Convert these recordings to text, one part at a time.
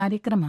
ಕಾರ್ಯಕ್ರಮ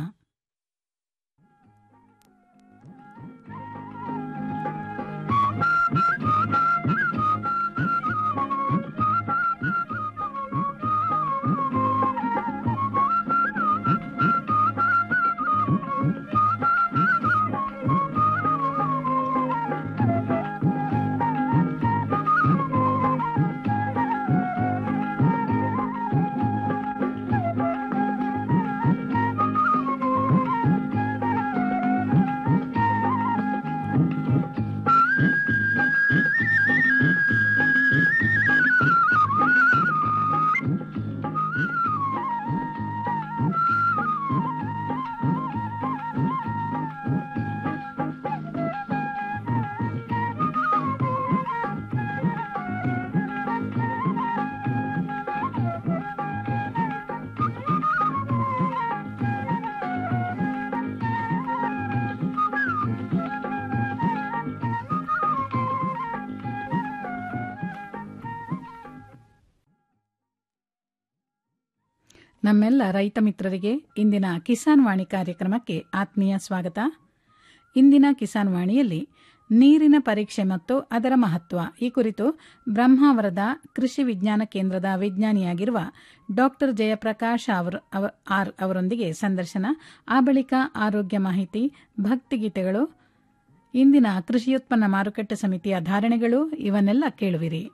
ನಮ್ಮೆಲ್ಲ ರೈತ ಮಿತ್ರರಿಗೆ ಇಂದಿನ ಕಿಸಾನ್ ವಾಣಿ ಕಾರ್ಯಕ್ರಮಕ್ಕೆ ಆತ್ಮೀಯ ಸ್ವಾಗತ ಇಂದಿನ ಕಿಸಾನ್ ವಾಣಿಯಲ್ಲಿ ನೀರಿನ ಪರೀಕ್ಷೆ ಮತ್ತು ಅದರ ಮಹತ್ವ ಈ ಕುರಿತು ಬ್ರಹ್ಮಾವರದ ಕೃಷಿ ವಿಜ್ಞಾನ ಕೇಂದ್ರದ ವಿಜ್ಞಾನಿಯಾಗಿರುವ ಡಾಕ್ಟರ್ ಜಯಪ್ರಕಾಶ್ ಅವರ್ ಅವ- ಆರ್ ಅವರೊಂದಿಗೆ ಸಂದರ್ಶನ ಆ ಬಳಿಕ ಆರೋಗ್ಯ ಮಾಹಿತಿ ಭಕ್ತಿಗೀತೆಗಳು ಇಂದಿನ ಕೃಷಿಯುತ್ಪನ್ನ ಮಾರುಕಟ್ಟೆ ಸಮಿತಿಯ ಧಾರಣೆಗಳು ಇವನ್ನೆಲ್ಲ ಕೇಳುವಿರಿ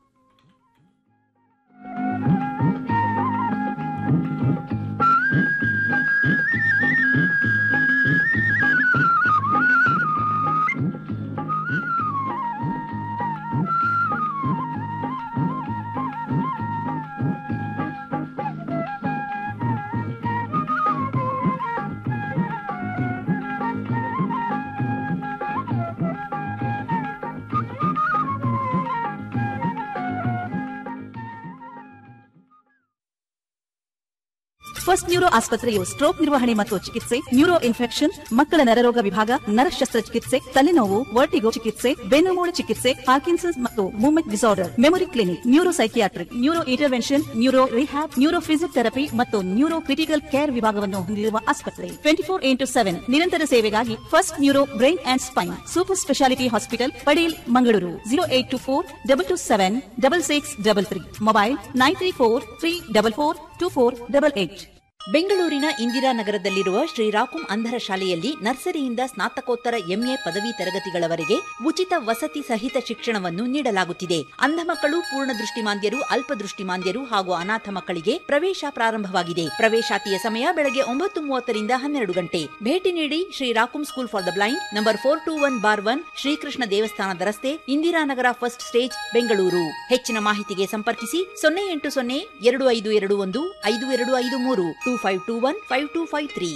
ಫಸ್ಟ್ ನ್ಯೂರೋ ಆಸ್ಪತ್ರೆಯು ಸ್ಟ್ರೋಕ್ ನಿರ್ವಹಣೆ ಮತ್ತು ಚಿಕಿತ್ಸೆ ನ್ಯೂರೋ ಇನ್ಫೆಕ್ಷನ್ ಮಕ್ಕಳ ನರರೋಗ ವಿಭಾಗ ನರ ಶಸ್ತ್ರಚಿಕಿತ್ಸೆ ತಲೆನೋವು ವರ್ಟಿಗೋ ಚಿಕಿತ್ಸೆ ಬೆನ್ನುಮೂಳೆ ಚಿಕಿತ್ಸೆ ಪಾರ್ಕಿನ್ಸನ್ಸ್ ಮತ್ತು movement disorder memory clinic neuro psychiatric neuro intervention neuro rehab neuro physiotherapy ಮತ್ತು ನ್ಯೂರೋ ಕ್ರಿಟಿಕಲ್ ಕೇರ್ ವಿಭಾಗವನ್ನು ಹೊಂದಿರುವ ಆಸ್ಪತ್ರೆ ಟ್ವೆಂಟಿ ಫೋರ್ ಇಂಟು ಸೆವೆನ್ ನಿರಂತರ ಸೇವೆಗಾಗಿ first neuro brain and spine super speciality hospital Padil Mangaluru zero eight two four double two seven double six double three mobile nine three four three double four two four double eight ಬೆಂಗಳೂರಿನ ಇಂದಿರಾನಗರದಲ್ಲಿರುವ ಶ್ರೀರಾಕುಂ ಅಂಧರ ಶಾಲೆಯಲ್ಲಿ ನರ್ಸರಿಯಿಂದ ಸ್ನಾತಕೋತ್ತರ MA ಪದವಿ ತರಗತಿಗಳವರೆಗೆ ಉಚಿತ ವಸತಿ ಸಹಿತ ಶಿಕ್ಷಣವನ್ನು ನೀಡಲಾಗುತ್ತಿದೆ ಅಂಧ ಮಕ್ಕಳು ಪೂರ್ಣ ದೃಷ್ಟಿಮಾಂದ್ಯರು ಅಲ್ಪದೃಷ್ಟಿಮಾಂದ್ಯರು ಹಾಗೂ ಅನಾಥ ಮಕ್ಕಳಿಗೆ ಪ್ರವೇಶ ಪ್ರಾರಂಭವಾಗಿದೆ ಪ್ರವೇಶಾತಿಯ ಸಮಯ ಬೆಳಗ್ಗೆ ಒಂಬತ್ತು ಮೂವತ್ತರಿಂದ ಹನ್ನೆರಡು ಗಂಟೆ ಭೇಟಿ ನೀಡಿ ಶ್ರೀರಾಕುಂ school for the blind number four two one bar one Shrikrishna ದೇವಸ್ಥಾನದ ರಸ್ತೆ ಇಂದಿರಾನಗರ ಫಸ್ಟ್ ಸ್ಟೇಜ್ ಬೆಂಗಳೂರು ಹೆಚ್ಚಿನ ಮಾಹಿತಿಗೆ ಸಂಪರ್ಕಿಸಿ ಸೊನ್ನೆ ಎಂಟು ಸೊನ್ನೆ ಎರಡು ಐದು ಎರಡು ಒಂದು ಐದು ಎರಡು ಐದು ಮೂರು two five two one five two five three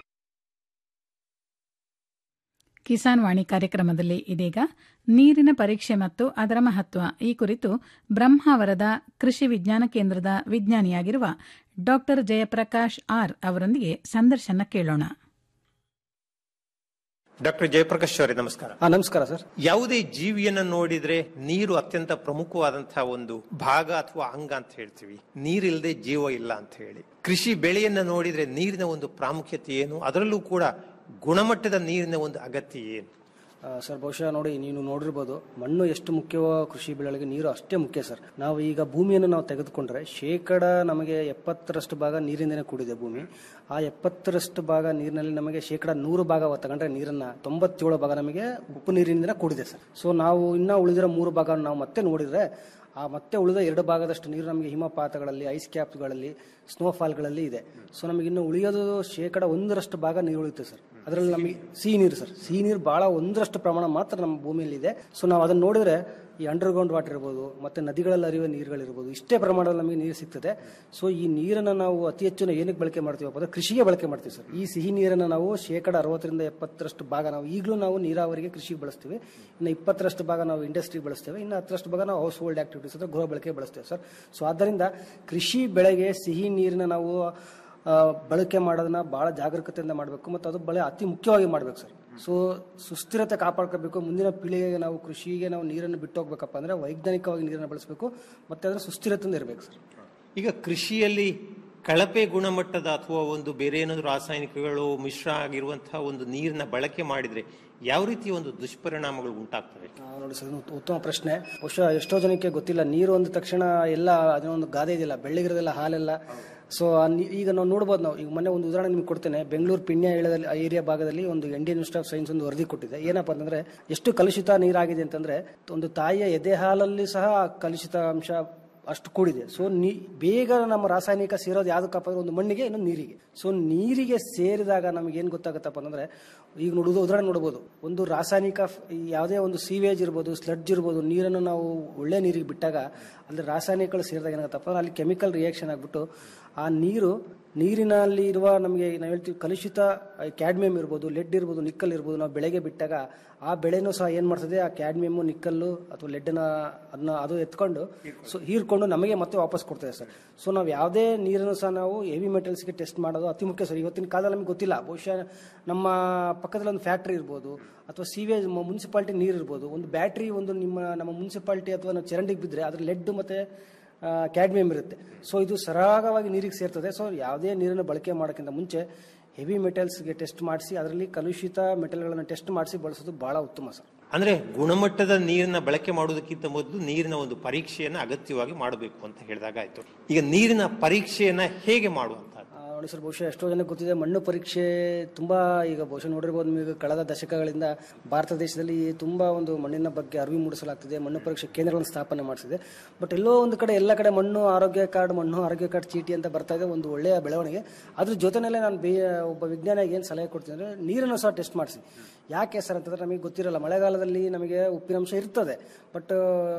Kisan Vani ಕಾರ್ಯಕ್ರಮದಲ್ಲಿ ಇದೀಗ ನೀರಿನ ಪರೀಕ್ಷೆ ಮತ್ತು ಅದರ ಮಹತ್ವ ಈ ಕುರಿತು ಬ್ರಹ್ಮಾವರದ ಕೃಷಿ ವಿಜ್ಞಾನ ಕೇಂದ್ರದ ವಿಜ್ಞಾನಿಯಾಗಿರುವ ಡಾಕ್ಟರ್ ಜಯಪ್ರಕಾಶ್ ಆರ್ ಅವರೊಂದಿಗೆ ಸಂದರ್ಶನ ಕೇಳೋಣ ಡಾಕ್ಟರ್ ಜಯಪ್ರಕಾಶ್ ಅವರೇ ನಮಸ್ಕಾರ ಹಾ ನಮಸ್ಕಾರ ಸರ್ ಯಾವುದೇ ಜೀವಿಯನ್ನ ನೋಡಿದ್ರೆ ನೀರು ಅತ್ಯಂತ ಪ್ರಮುಖವಾದಂತಹ ಒಂದು ಭಾಗ ಅಥವಾ ಅಂಗ ಅಂತ ಹೇಳ್ತೀವಿ ನೀರಿಲ್ಲದೆ ಜೀವ ಇಲ್ಲ ಅಂತ ಹೇಳಿ ಕೃಷಿ ಬೆಳೆಯನ್ನ ನೋಡಿದ್ರೆ ನೀರಿನ ಒಂದು ಪ್ರಾಮುಖ್ಯತೆ ಏನು ಅದರಲ್ಲೂ ಕೂಡ ಗುಣಮಟ್ಟದ ನೀರಿನ ಒಂದು ಅಗತ್ಯ ಏನು ಆ, ಸರ್ ಬಹುಶಃ ನೋಡಿ ನೀವು ನೋಡಿರ್ಬೋದು ಮಣ್ಣು ಎಷ್ಟು ಮುಖ್ಯವೋ ಕೃಷಿ ಬೆಳೆಗಳಿಗೆ ನೀರು ಅಷ್ಟೇ ಮುಖ್ಯ ಸರ್ ನಾವು ಈಗ ಭೂಮಿಯನ್ನು ನಾವು ತೆಗೆದುಕೊಂಡ್ರೆ ಶೇಕಡ ನಮಗೆ ಎಪ್ಪತ್ತರಷ್ಟು ಭಾಗ ನೀರಿಂದನೇ ಕೂಡಿದೆ ಭೂಮಿ ಆ ಎಪ್ಪತ್ತರಷ್ಟು ಭಾಗ ನೀರಿನಲ್ಲಿ ನಮಗೆ ಶೇಕಡ ನೂರು ಭಾಗ ತಗೊಂಡ್ರೆ ನೀರನ್ನ ತೊಂಬತ್ತೇಳು ಭಾಗ ನಮಗೆ ಉಪ್ಪು ನೀರಿನಿಂದ ಕೂಡಿದೆ ಸರ್ ಸೊ ನಾವು ಇನ್ನ ಉಳಿದಿರೋ ಮೂರು ಭಾಗ ನಾವು ಮತ್ತೆ ನೋಡಿದ್ರೆ ಆ ಮತ್ತೆ ಉಳಿದ ಎರಡು ಭಾಗದಷ್ಟು ನೀರು ನಮಗೆ ಹಿಮಪಾತಗಳಲ್ಲಿ ಐಸ್ ಕ್ಯಾಪ್ಗಳಲ್ಲಿ ಸ್ನೋಫಾಲ್ಗಳಲ್ಲಿ ಇದೆ ಸೊ ನಮಗೆ ಇನ್ನು ಉಳಿಯೋದು ಶೇಕಡ ಒಂದರಷ್ಟು ಭಾಗ ನೀರು ಉಳಿಯುತ್ತೆ ಸರ್ ಅದರಲ್ಲಿ ನಮಗೆ ಸಿಹಿ ನೀರು ಸರ್ ಸಿಹಿ ನೀರು ಬಹಳ ಒಂದರಷ್ಟು ಪ್ರಮಾಣ ಮಾತ್ರ ನಮ್ಮ ಭೂಮಿಯಲ್ಲಿ ಇದೆ ಸೊ ನಾವು ಅದನ್ನ ನೋಡಿದ್ರೆ ಈ ಅಂಡರ್ಗ್ರೌಂಡ್ ವಾಟರ್ ಇರ್ಬೋದು ಮತ್ತೆ ನದಿಗಳಲ್ಲಿ ಹರಿಯುವ ನೀರುಗಳಿರ್ಬೋದು ಇಷ್ಟೇ ಪ್ರಮಾಣದಲ್ಲಿ ನಮಗೆ ನೀರು ಸಿಗ್ತದೆ ಸೊ ಈ ನೀರನ್ನು ನಾವು ಅತಿ ಹೆಚ್ಚು ನಾವು ಏನಕ್ಕೆ ಬಳಕೆ ಮಾಡ್ತೀವಿ ಅಂದ್ರೆ ಕೃಷಿಗೆ ಬಳಕೆ ಮಾಡ್ತೀವಿ ಸರ್ ಈ ಸಿಹಿ ನೀರನ್ನು ನಾವು ಶೇಕಡ ಅರವತ್ತರಿಂದ ಎಪ್ಪತ್ತರಷ್ಟು ಭಾಗ ನಾವು ಈಗಲೂ ನಾವು ನೀರಾವರಿಗೆ ಕೃಷಿಗೆ ಬಳಸ್ತೀವಿ ಇನ್ನು ಇಪ್ಪತ್ತರಷ್ಟು ಭಾಗ ನಾವು ಇಂಡಸ್ಟ್ರಿಗೆ ಬಳಸ್ತೇವೆ ಇನ್ನು ಹತ್ತರಷ್ಟು ಭಾಗ ನಾವು ಹೌಸ್ ಹೋಲ್ಡ್ ಆಕ್ಟಿವಿಟೀಸ್ ಅಂದ್ರೆ ಗೃಹ ಬಳಕೆ ಬಳಸ್ತೇವೆ ಸರ್ ಸೊ ಆದ್ದರಿಂದ ಕೃಷಿ ಬೆಳೆಗೆ ಸಿಹಿ ನೀರಿನ ನಾವು ಆ, ಬಳಕೆ ಮಾಡೋದನ್ನ ಬಹಳ ಜಾಗರೂಕತೆಯಿಂದ ಮಾಡಬೇಕು ಮತ್ತು ಅದು ಬಹಳ ಅತಿ ಮುಖ್ಯವಾಗಿ ಮಾಡ್ಬೇಕು ಸರ್ ಸೊ ಸುಸ್ಥಿರತೆ ಕಾಪಾಡ್ಕೋಬೇಕು ಮುಂದಿನ ಪೀಳಿಗೆಗೆ ನಾವು ಕೃಷಿಗೆ ನಾವು ನೀರನ್ನು ಬಿಟ್ಟು ಹೋಗ್ಬೇಕಪ್ಪ ಅಂದ್ರೆ ವೈಜ್ಞಾನಿಕವಾಗಿ ನೀರನ್ನು ಬಳಸಬೇಕು ಮತ್ತೆ ಅದರ ಸುಸ್ಥಿರತೆಯಿಂದ ಇರಬೇಕು ಸರ್ ಈಗ ಕೃಷಿಯಲ್ಲಿ ಕಳಪೆ ಗುಣಮಟ್ಟದ ಅಥವಾ ಒಂದು ಬೇರೆ ಏನಾದ್ರು ರಾಸಾಯನಿಕಗಳು ಮಿಶ್ರ ಆಗಿರುವಂತಹ ಒಂದು ನೀರಿನ ಬಳಕೆ ಮಾಡಿದ್ರೆ ಯಾವ ರೀತಿಯ ಒಂದು ದುಷ್ಪರಿಣಾಮಗಳು ಉಂಟಾಗ್ತವೆ ಆ, ನೋಡಿ ಸರ್ ಇದು ಉತ್ತಮ ಪ್ರಶ್ನೆ ಬಹುಶಃ ಎಷ್ಟೋ ಜನಕ್ಕೆ ಗೊತ್ತಿಲ್ಲ ನೀರು ಅಂದ ತಕ್ಷಣ ಎಲ್ಲ ಅದನ್ನ ಒಂದು ಗಾದೆ ಇದೆಯಲ್ಲ ಬೆಳ್ಳಿಗಿರೋದೆಲ್ಲ ಹಾಲೆಲ್ಲ ಸೊ ಈಗ ನಾವು ನೋಡ್ಬೋದು ನಾವು ಈಗ ಮೊನ್ನೆ ಒಂದು ಉದಾಹರಣೆ ನಿಮ್ಗೆ ಕೊಡ್ತೇನೆ ಬೆಂಗಳೂರು ಪಿಣ್ಯ ಏಳದಲ್ಲಿ ಆ ಏರಿಯಾ ಭಾಗದಲ್ಲಿ ಒಂದು ಇಂಡಿಯನ್ ಇನ್ಸ್ಟಿಟ್ಯೂಟ್ ಆಫ್ ಸೈನ್ಸ್ ಒಂದು ವರದಿ ಕೊಟ್ಟಿದೆ ಏನಪ್ಪಾ ಅಂತಂದ್ರೆ ಎಷ್ಟು ಕಲುಷಿತ ನೀರಾಗಿದೆ ಅಂತಂದ್ರೆ ಒಂದು ತಾಯಿಯ ಎದೆ ಹಾಲಲ್ಲಿ ಸಹ ಆ ಕಲುಷಿತ ಅಂಶ ಅಷ್ಟು ಕೂಡಿದೆ ಸೊ ನೀ ಬೇಗ ನಮ್ಮ ರಾಸಾಯನಿಕ ಸೇರೋದು ಯಾವ್ದಕ್ಕಪ್ಪ ಅಂದ್ರೆ ಒಂದು ಮಣ್ಣಿಗೆ ಇನ್ನೊಂದು ನೀರಿಗೆ ಸೊ ನೀರಿಗೆ ಸೇರಿದಾಗ ನಮಗೆ ಏನು ಗೊತ್ತಾಗುತ್ತಪ್ಪ ಅಂತಂದ್ರೆ ಈಗ ನೋಡುವುದು ಉದಾಹರಣೆ ನೋಡ್ಬೋದು ಒಂದು ರಾಸಾಯನಿಕ ಫ್- ಈ ಯಾವುದೇ ಒಂದು ಸೀವೇಜ್ ಇರ್ಬೋದು ಸ್ಲಡ್ಜ್ ಇರ್ಬೋದು ನೀರನ್ನು ನಾವು ಒಳ್ಳೆ ನೀರಿಗೆ ಬಿಟ್ಟಾಗ ಅಲ್ಲಿ ರಾಸಾಯನಿಕಗಳು ಸೇರಿದಾಗ ಏನಾಗುತ್ತಪ್ಪ ಅಂದ್ರೆ ಅಲ್ಲಿ ಕೆಮಿಕಲ್ ರಿಯಾಕ್ಷನ್ ಆಗಿಬಿಟ್ಟು ಆ ನೀರು ನೀರಿನಲ್ಲಿ ಇರುವ ನಮಗೆ ನಾವು ಹೇಳ್ತೀವಿ ಕಲುಷಿತ ಕ್ಯಾಡ್ಮಿಯಂ ಇರ್ಬೋದು ಲೆಡ್ ಇರ್ಬೋದು ನಿಕ್ಕಲ್ ಇರ್ಬೋದು ನಾವು ಬೆಳೆಗೆ ಬಿಟ್ಟಾಗ ಆ ಬೆಳೆನೂ ಸಹ ಏನು ಮಾಡ್ತದೆ ಆ ಕ್ಯಾಡ್ಮಿಯಮ್ಮು ನಿಕ್ಕಲ್ಲು ಅಥವಾ ಲೆಡ್ನ ಅದನ್ನ ಅದು ಎತ್ಕೊಂಡು ಸೊ ಹೀರ್ಕೊಂಡು ನಮಗೆ ಮತ್ತೆ ವಾಪಸ್ ಕೊಡ್ತದೆ ಸರ್ ಸೊ ನಾವು ಯಾವುದೇ ನೀರನ್ನು ಸಹ ನಾವು ಹೆವಿ ಮೆಟಲ್ಸ್ಗೆ ಟೆಸ್ಟ್ ಮಾಡೋದು ಅತಿ ಮುಖ್ಯ ಸರ್ ಇವತ್ತಿನ ಕಾಲದಲ್ಲಿ ನಮಗೆ ಗೊತ್ತಿಲ್ಲ ಬಹುಶಃ ನಮ್ಮ ಪಕ್ಕದಲ್ಲಿ ಒಂದು ಫ್ಯಾಕ್ಟ್ರಿ ಇರ್ಬೋದು ಅಥವಾ ಸೀವೇಜ್ ಮುನ್ಸಿಪಾಲಿಟಿ ನೀರು ಇರ್ಬೋದು ಒಂದು ಬ್ಯಾಟ್ರಿ ಒಂದು ನಿಮ್ಮ ನಮ್ಮ ಮುನ್ಸಿಪಾಲಿಟಿ ಅಥವಾ ನಾವು ಚರಂಡಿಗೆ ಬಿದ್ದರೆ ಅದ್ರ ಲೆಡ್ ಮತ್ತೆ ಕ್ಯಾಡ್ಮಿಯಂ ಇರುತ್ತೆ ಸೊ ಇದು ಸರಾಗವಾಗಿ ನೀರಿಗೆ ಸೇರ್ತದೆ ಸೊ ಯಾವುದೇ ನೀರನ್ನು ಬಳಕೆ ಮಾಡೋಕ್ಕಿಂತ ಮುಂಚೆ ಹೆವಿ ಮೆಟಲ್ಸ್ಗೆ ಟೆಸ್ಟ್ ಮಾಡಿಸಿ ಅದರಲ್ಲಿ ಕಲುಷಿತ ಮೆಟಲ್ಗಳನ್ನು ಟೆಸ್ಟ್ ಮಾಡಿಸಿ ಬಳಸೋದು ಬಹಳ ಉತ್ತಮ ಸರ್ ಅಂದ್ರೆ ಗುಣಮಟ್ಟದ ನೀರನ್ನ ಬಳಕೆ ಮಾಡುವುದಕ್ಕಿಂತ ಮೊದಲು ನೀರಿನ ಒಂದು ಪರೀಕ್ಷೆಯನ್ನ ಅಗತ್ಯವಾಗಿ ಮಾಡಬೇಕು ಅಂತ ಹೇಳಿದಾಗ ಆಯ್ತು ಈಗ ನೀರಿನ ಪರೀಕ್ಷೆಯನ್ನ ಹೇಗೆ ಮಾಡುವಂತ ಆ, ನೋಡಿ ಸರ್ ಬಹುಶಃ ಎಷ್ಟೋ ಜನಕ್ಕೆ ಗೊತ್ತಿದೆ ಮಣ್ಣು ಪರೀಕ್ಷೆ ತುಂಬಾ ಈಗ ಬಹುಶಃ ನೋಡಿರ್ಬೋದು ನೀವು ಕಳೆದ ದಶಕಗಳಿಂದ ಭಾರತ ದೇಶದಲ್ಲಿ ತುಂಬಾ ಒಂದು ಮಣ್ಣಿನ ಬಗ್ಗೆ ಅರಿವು ಮೂಡಿಸಲಾಗ್ತಿದೆ ಮಣ್ಣು ಪರೀಕ್ಷೆ ಕೇಂದ್ರಗಳನ್ನು ಸ್ಥಾಪನೆ ಮಾಡಿಸಿದೆ ಬಟ್ ಎಲ್ಲೋ ಒಂದು ಕಡೆ ಎಲ್ಲ ಕಡೆ ಮಣ್ಣು ಆರೋಗ್ಯ ಕಾರ್ಡ್ ಮಣ್ಣು ಆರೋಗ್ಯ ಕಾರ್ಡ್ ಚೀಟಿ ಅಂತ ಬರ್ತಾ ಇದೆ ಒಂದು ಒಳ್ಳೆಯ ಬೆಳವಣಿಗೆ ಅದ್ರ ಜೊತೆನಲ್ಲೇ ನಾನು ಬೇ ಒಬ್ಬ ವಿಜ್ಞಾನಿಗೆ ಏನು ಸಲಹೆ ಕೊಡ್ತೀನಿ ಅಂದರೆ ನೀರನ್ನು ಸಹ ಟೆಸ್ಟ್ ಮಾಡಿಸಿ ಯಾಕೆ ಸರ್ ಅಂತಂದ್ರೆ ನಮಗೆ ಗೊತ್ತಿರಲ್ಲ ಮಳೆಗಾಲದಲ್ಲಿ ನಮಗೆ ಉಪ್ಪಿನಂಶ ಇರ್ತದೆ ಬಟ್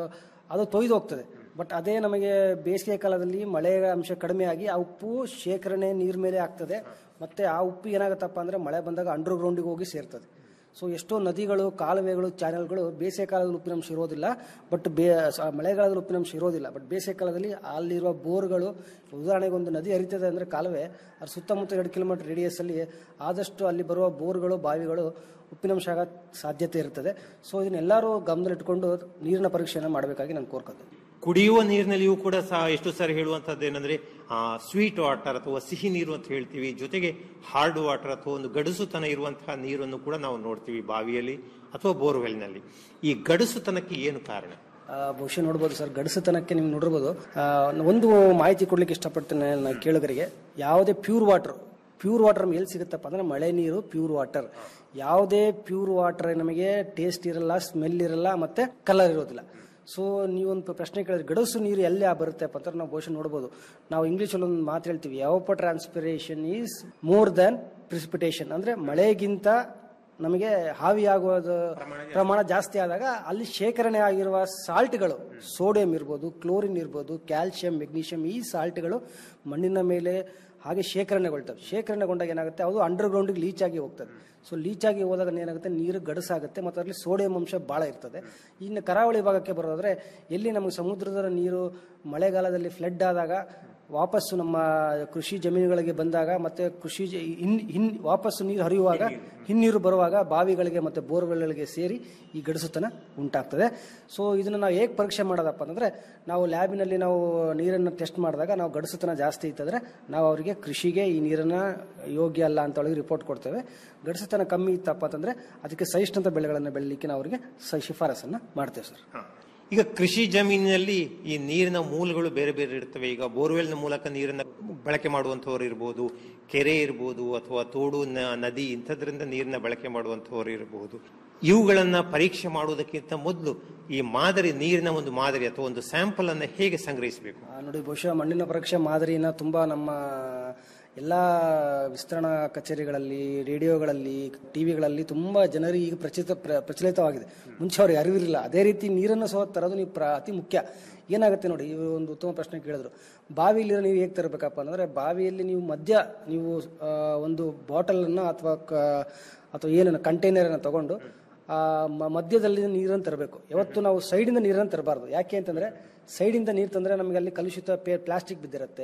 ಅದು ತೊಯ್ದು ಹೋಗ್ತದೆ ಬಟ್ ಅದೇ ನಮಗೆ ಬೇಸಿಗೆ ಕಾಲದಲ್ಲಿ ಮಳೆ ಅಂಶ ಕಡಿಮೆ ಆಗಿ ಆ ಉಪ್ಪು ಶೇಖರಣೆ ನೀರ್ ಮೇಲೆ ಆಗ್ತದೆ ಮತ್ತೆ ಆ ಉಪ್ಪು ಏನಾಗುತ್ತಪ್ಪ ಅಂದ್ರೆ ಮಳೆ ಬಂದಾಗ ಅಂಡರ್ ಗ್ರೌಂಡಿಗೆ ಹೋಗಿ ಸೇರ್ತದೆ ಸೊ ಎಷ್ಟೋ ನದಿಗಳು ಕಾಲುವೆಗಳು ಚಾನೆಲ್ಗಳು ಬೇಸಿಗೆ ಕಾಲದಲ್ಲಿ ಉಪ್ಪಿನಂಶ ಇರೋದಿಲ್ಲ ಬಟ್ ಬೇ ಸ- ಮಳೆಗಾಲದಲ್ಲಿ ಉಪ್ಪಿನಂಶ ಇರೋದಿಲ್ಲ ಬಟ್ ಬೇಸಿಗೆ ಕಾಲದಲ್ಲಿ ಅಲ್ಲಿರುವ ಬೋರ್ಗಳು ಉದಾಹರಣೆಗೆ ಒಂದು ನದಿ ಹರಿತದೆ ಅಂದರೆ ಕಾಲುವೆ ಅದ್ರ ಸುತ್ತಮುತ್ತ ಎರಡು ಕಿಲೋಮೀಟರ್ ರೇಡಿಯಸ್ ಅಲ್ಲಿ ಆದಷ್ಟು ಅಲ್ಲಿ ಬರುವ ಬೋರ್ಗಳು ಬಾವಿಗಳು ಉಪ್ಪಿನಂಶ ಆಗೋ ಸಾಧ್ಯತೆ ಇರ್ತದೆ ಸೊ ಇದನ್ನೆಲ್ಲರೂ ಗಮನದಲ್ಲಿಟ್ಕೊಂಡು ನೀರಿನ ಪರೀಕ್ಷೆಯನ್ನು ಮಾಡಬೇಕಾಗಿ ನಾನು ಕೋರ್ಕೋತೀನಿ ಕುಡಿಯುವ ನೀರಿನಲ್ಲಿಯೂ ಕೂಡ ಸಹ ಎಷ್ಟು ಸಾರಿ ಹೇಳುವಂತದ್ದು ಏನಂದ್ರೆ ಸ್ವೀಟ್ ವಾಟರ್ ಅಥವಾ ಸಿಹಿ ನೀರು ಅಂತ ಹೇಳ್ತೀವಿ ಜೊತೆಗೆ ಹಾರ್ಡ್ ವಾಟರ್ ಅಥವಾ ಒಂದು ಗಡುಸುತನ ಇರುವಂತಹ ನೀರನ್ನು ಕೂಡ ನಾವು ನೋಡ್ತೀವಿ ಬಾವಿಯಲ್ಲಿ ಅಥವಾ ಬೋರ್ವೆಲ್ನಲ್ಲಿ ಈ ಗಡುಸುತನಕ್ಕೆ ಏನು ಕಾರಣ ಆ, ಬಹುಶಃ ನೋಡ್ಬೋದು ಸರ್ ಗಡಸುತನಕ್ಕೆ ನೀವು ನೋಡಿರ್ಬೋದು ಆ, ಒಂದು ಮಾಹಿತಿ ಕೊಡ್ಲಿಕ್ಕೆ ಇಷ್ಟಪಡ್ತೇನೆ ನಾನು ಕೇಳುಗರಿಗೆ ಯಾವುದೇ ಪ್ಯೂರ್ ವಾಟರ್ ಪ್ಯೂರ್ ವಾಟರ್ ನಮ್ಗೆ ಎಲ್ಲಿ ಸಿಗುತ್ತಪ್ಪ ಅಂದ್ರೆ ಮಳೆ ನೀರು ಪ್ಯೂರ್ ವಾಟರ್ ಯಾವುದೇ ಪ್ಯೂರ್ ವಾಟರ್ ನಮಗೆ ಟೇಸ್ಟ್ ಇರಲ್ಲ ಸ್ಮೆಲ್ ಇರಲ್ಲ ಮತ್ತೆ ಕಲರ್ ಇರೋದಿಲ್ಲ ಸೊ ನೀವೊಂದು ಪ್ರಶ್ನೆ ಕೇಳಿದ್ರೆ ಗಡಸು ನೀರು ಎಲ್ಲಿ ಬರುತ್ತಪ್ಪ ಅಂತ ನಾವು ಬಹುಶಃ ನೋಡ್ಬೋದು ನಾವು ಇಂಗ್ಲೀಷಲ್ಲಿ ಒಂದು ಮಾತು ಹೇಳ್ತೀವಿ ಯಾವಪ್ಪ transpiration is more than precipitation ಅಂದ್ರೆ ಮಳೆಗಿಂತ ನಮಗೆ ಹಾವಿಯಾಗುವುದು ಪ್ರಮಾಣ ಜಾಸ್ತಿ ಆದಾಗ ಅಲ್ಲಿ ಶೇಖರಣೆ ಆಗಿರುವ ಸಾಲ್ಟ್ಗಳು ಸೋಡಿಯಂ ಇರ್ಬೋದು ಕ್ಲೋರಿನ್ ಇರ್ಬೋದು ಕ್ಯಾಲ್ಸಿಯಂ ಮೆಗ್ನೀಷಿಯಂ ಈ ಸಾಲ್ಟ್ಗಳು ಮಣ್ಣಿನ ಮೇಲೆ ಹಾಗೆ ಶೇಖರಣೆಗೊಳ್ತವೆ ಶೇಖರಣೆಗೊಂಡಾಗ ಏನಾಗುತ್ತೆ ಅದು ಅಂಡರ್ ಗ್ರೌಂಡಿಗೆ ಲೀಚ್ ಆಗಿ ಹೋಗ್ತದೆ ಸೊ ಲೀಚ್ ಆಗಿ ಹೋದಾಗ ಏನಾಗುತ್ತೆ ನೀರು ಗಡಸಾಗುತ್ತೆ ಮತ್ತು ಅದರಲ್ಲಿ ಸೋಡಿಯಂ ಅಂಶ ಭಾಳ ಇರ್ತದೆ ಇನ್ನು ಕರಾವಳಿ ಭಾಗಕ್ಕೆ ಬರೋದಾದ್ರೆ ಎಲ್ಲಿ ನಮಗೆ ಸಮುದ್ರದ ನೀರು ಮಳೆಗಾಲದಲ್ಲಿ ಫ್ಲಡ್ ಆದಾಗ ವಾಪಸ್ಸು ನಮ್ಮ ಕೃಷಿ ಜಮೀನುಗಳಿಗೆ ಬಂದಾಗ ಮತ್ತೆ ಕೃಷಿ ಜ- ಹಿನ್ ಹಿನ್ ವಾಪಸ್ಸು ನೀರು ಹರಿಯುವಾಗ ಹಿನ್ನೀರು ಬರುವಾಗ ಬಾವಿಗಳಿಗೆ ಮತ್ತೆ ಬೋರ್ವೆಲ್ಗಳಿಗೆ ಸೇರಿ ಈ ಗಡಸುತನ ಉಂಟಾಗ್ತದೆ ಸೊ ಇದನ್ನು ನಾವು ಹೇಗೆ ಪರೀಕ್ಷೆ ಮಾಡೋದಪ್ಪ ಅಂತಂದ್ರೆ ನಾವು ಲ್ಯಾಬಿನಲ್ಲಿ ನಾವು ನೀರನ್ನು ಟೆಸ್ಟ್ ಮಾಡಿದಾಗ ನಾವು ಗಡಸುತನ ಜಾಸ್ತಿ ಇತ್ತಂದ್ರೆ ನಾವು ಅವರಿಗೆ ಕೃಷಿಗೆ ಈ ನೀರನ್ನ ಯೋಗ್ಯ ಅಲ್ಲ ಅಂತ ಹೇಳಿ ರಿಪೋರ್ಟ್ ಕೊಡ್ತೇವೆ ಗಡಸುತನ ಕಮ್ಮಿ ಇತ್ತಪ್ಪ ಅಂತಂದ್ರೆ ಅದಕ್ಕೆ ಸಹಿಷ್ಣುತ ಬೆಳೆಗಳನ್ನು ಬೆಳಲಿಕ್ಕೆ ನಾವು ಅವರಿಗೆ ಸ- ಶಿಫಾರಸನ್ನ ಮಾಡ್ತೇವೆ ಸರ್ ಈಗ ಕೃಷಿ ಜಮೀನಿನಲ್ಲಿ ಈ ನೀರಿನ ಮೂಲಗಳು ಬೇರೆ ಬೇರೆ ಇರ್ತವೆ ಈಗ ಬೋರ್ವೆಲ್ನ ಮೂಲಕ ನೀರನ್ನ ಬಳಕೆ ಮಾಡುವಂತವರು ಇರ್ಬೋದು ಕೆರೆ ಇರ್ಬೋದು ಅಥವಾ ತೋಡು ನ- ನದಿ ಇಂಥದ್ರಿಂದ ನೀರನ್ನ ಬಳಕೆ ಮಾಡುವಂತವರು ಇರಬಹುದು ಇವುಗಳನ್ನ ಪರೀಕ್ಷೆ ಮಾಡುವುದಕ್ಕಿಂತ ಮೊದಲು ಈ ಮಾದರಿ ನೀರಿನ ಒಂದು ಮಾದರಿ ಅಥವಾ ಒಂದು ಸ್ಯಾಂಪಲ್ ಅನ್ನ ಹೇಗೆ ಸಂಗ್ರಹಿಸಬೇಕು ಆ, ನೋಡಿ ಬಹುಶಃ ಮಣ್ಣಿನ ಪರೀಕ್ಷೆ ಮಾದರಿನ ತುಂಬಾ ನಮ್ಮ ಎಲ್ಲ ವಿಸ್ತರಣಾ ಕಚೇರಿಗಳಲ್ಲಿ ರೇಡಿಯೋಗಳಲ್ಲಿ ಟಿವಿಗಳಲ್ಲಿ ತುಂಬಾ ಜನರಿಗೆ ಈಗ ಪ್ರಚಿತ ಪ್ರ- ಪ್ರಚಲಿತವಾಗಿದೆ ಮುಂಚೆ ಅವ್ರಿಗೆ ಅರಿವಿರಲಿಲ್ಲ ಅದೇ ರೀತಿ ನೀರನ್ನು ಸಹ ತರೋದು ನೀವು ಪ್ರ ಅತಿ ಮುಖ್ಯ ಏನಾಗುತ್ತೆ ನೋಡಿ ಇವರು ಒಂದು ಉತ್ತಮ ಪ್ರಶ್ನೆ ಕೇಳಿದ್ರು ಬಾವಿಯಲ್ಲಿರೋ ನೀವು ಹೇಗೆ ತರಬೇಕಪ್ಪ ಅಂದ್ರೆ ಬಾವಿಯಲ್ಲಿ ನೀವು ಮಧ್ಯ ನೀವು ಆ, ಒಂದು ಬಾಟಲನ್ನು ಅಥವಾ ಕ- ಅಥವಾ ಏನನ್ನು ಕಂಟೈನರನ್ನು ತಗೊಂಡು ಆ ಮ- ಮಧ್ಯದಲ್ಲಿ ನೀರನ್ನು ತರಬೇಕು ಯಾವತ್ತು ನಾವು ಸೈಡಿಂದ ನೀರನ್ನು ತರಬಾರ್ದು ಯಾಕೆ ಅಂತಂದ್ರೆ ಸೈಡಿಂದ ನೀರು ತಂದ್ರೆ ನಮಗೆ ಅಲ್ಲಿ ಕಲುಷಿತ ಪೇ ಪ್ಲಾಸ್ಟಿಕ್ ಬಿದ್ದಿರುತ್ತೆ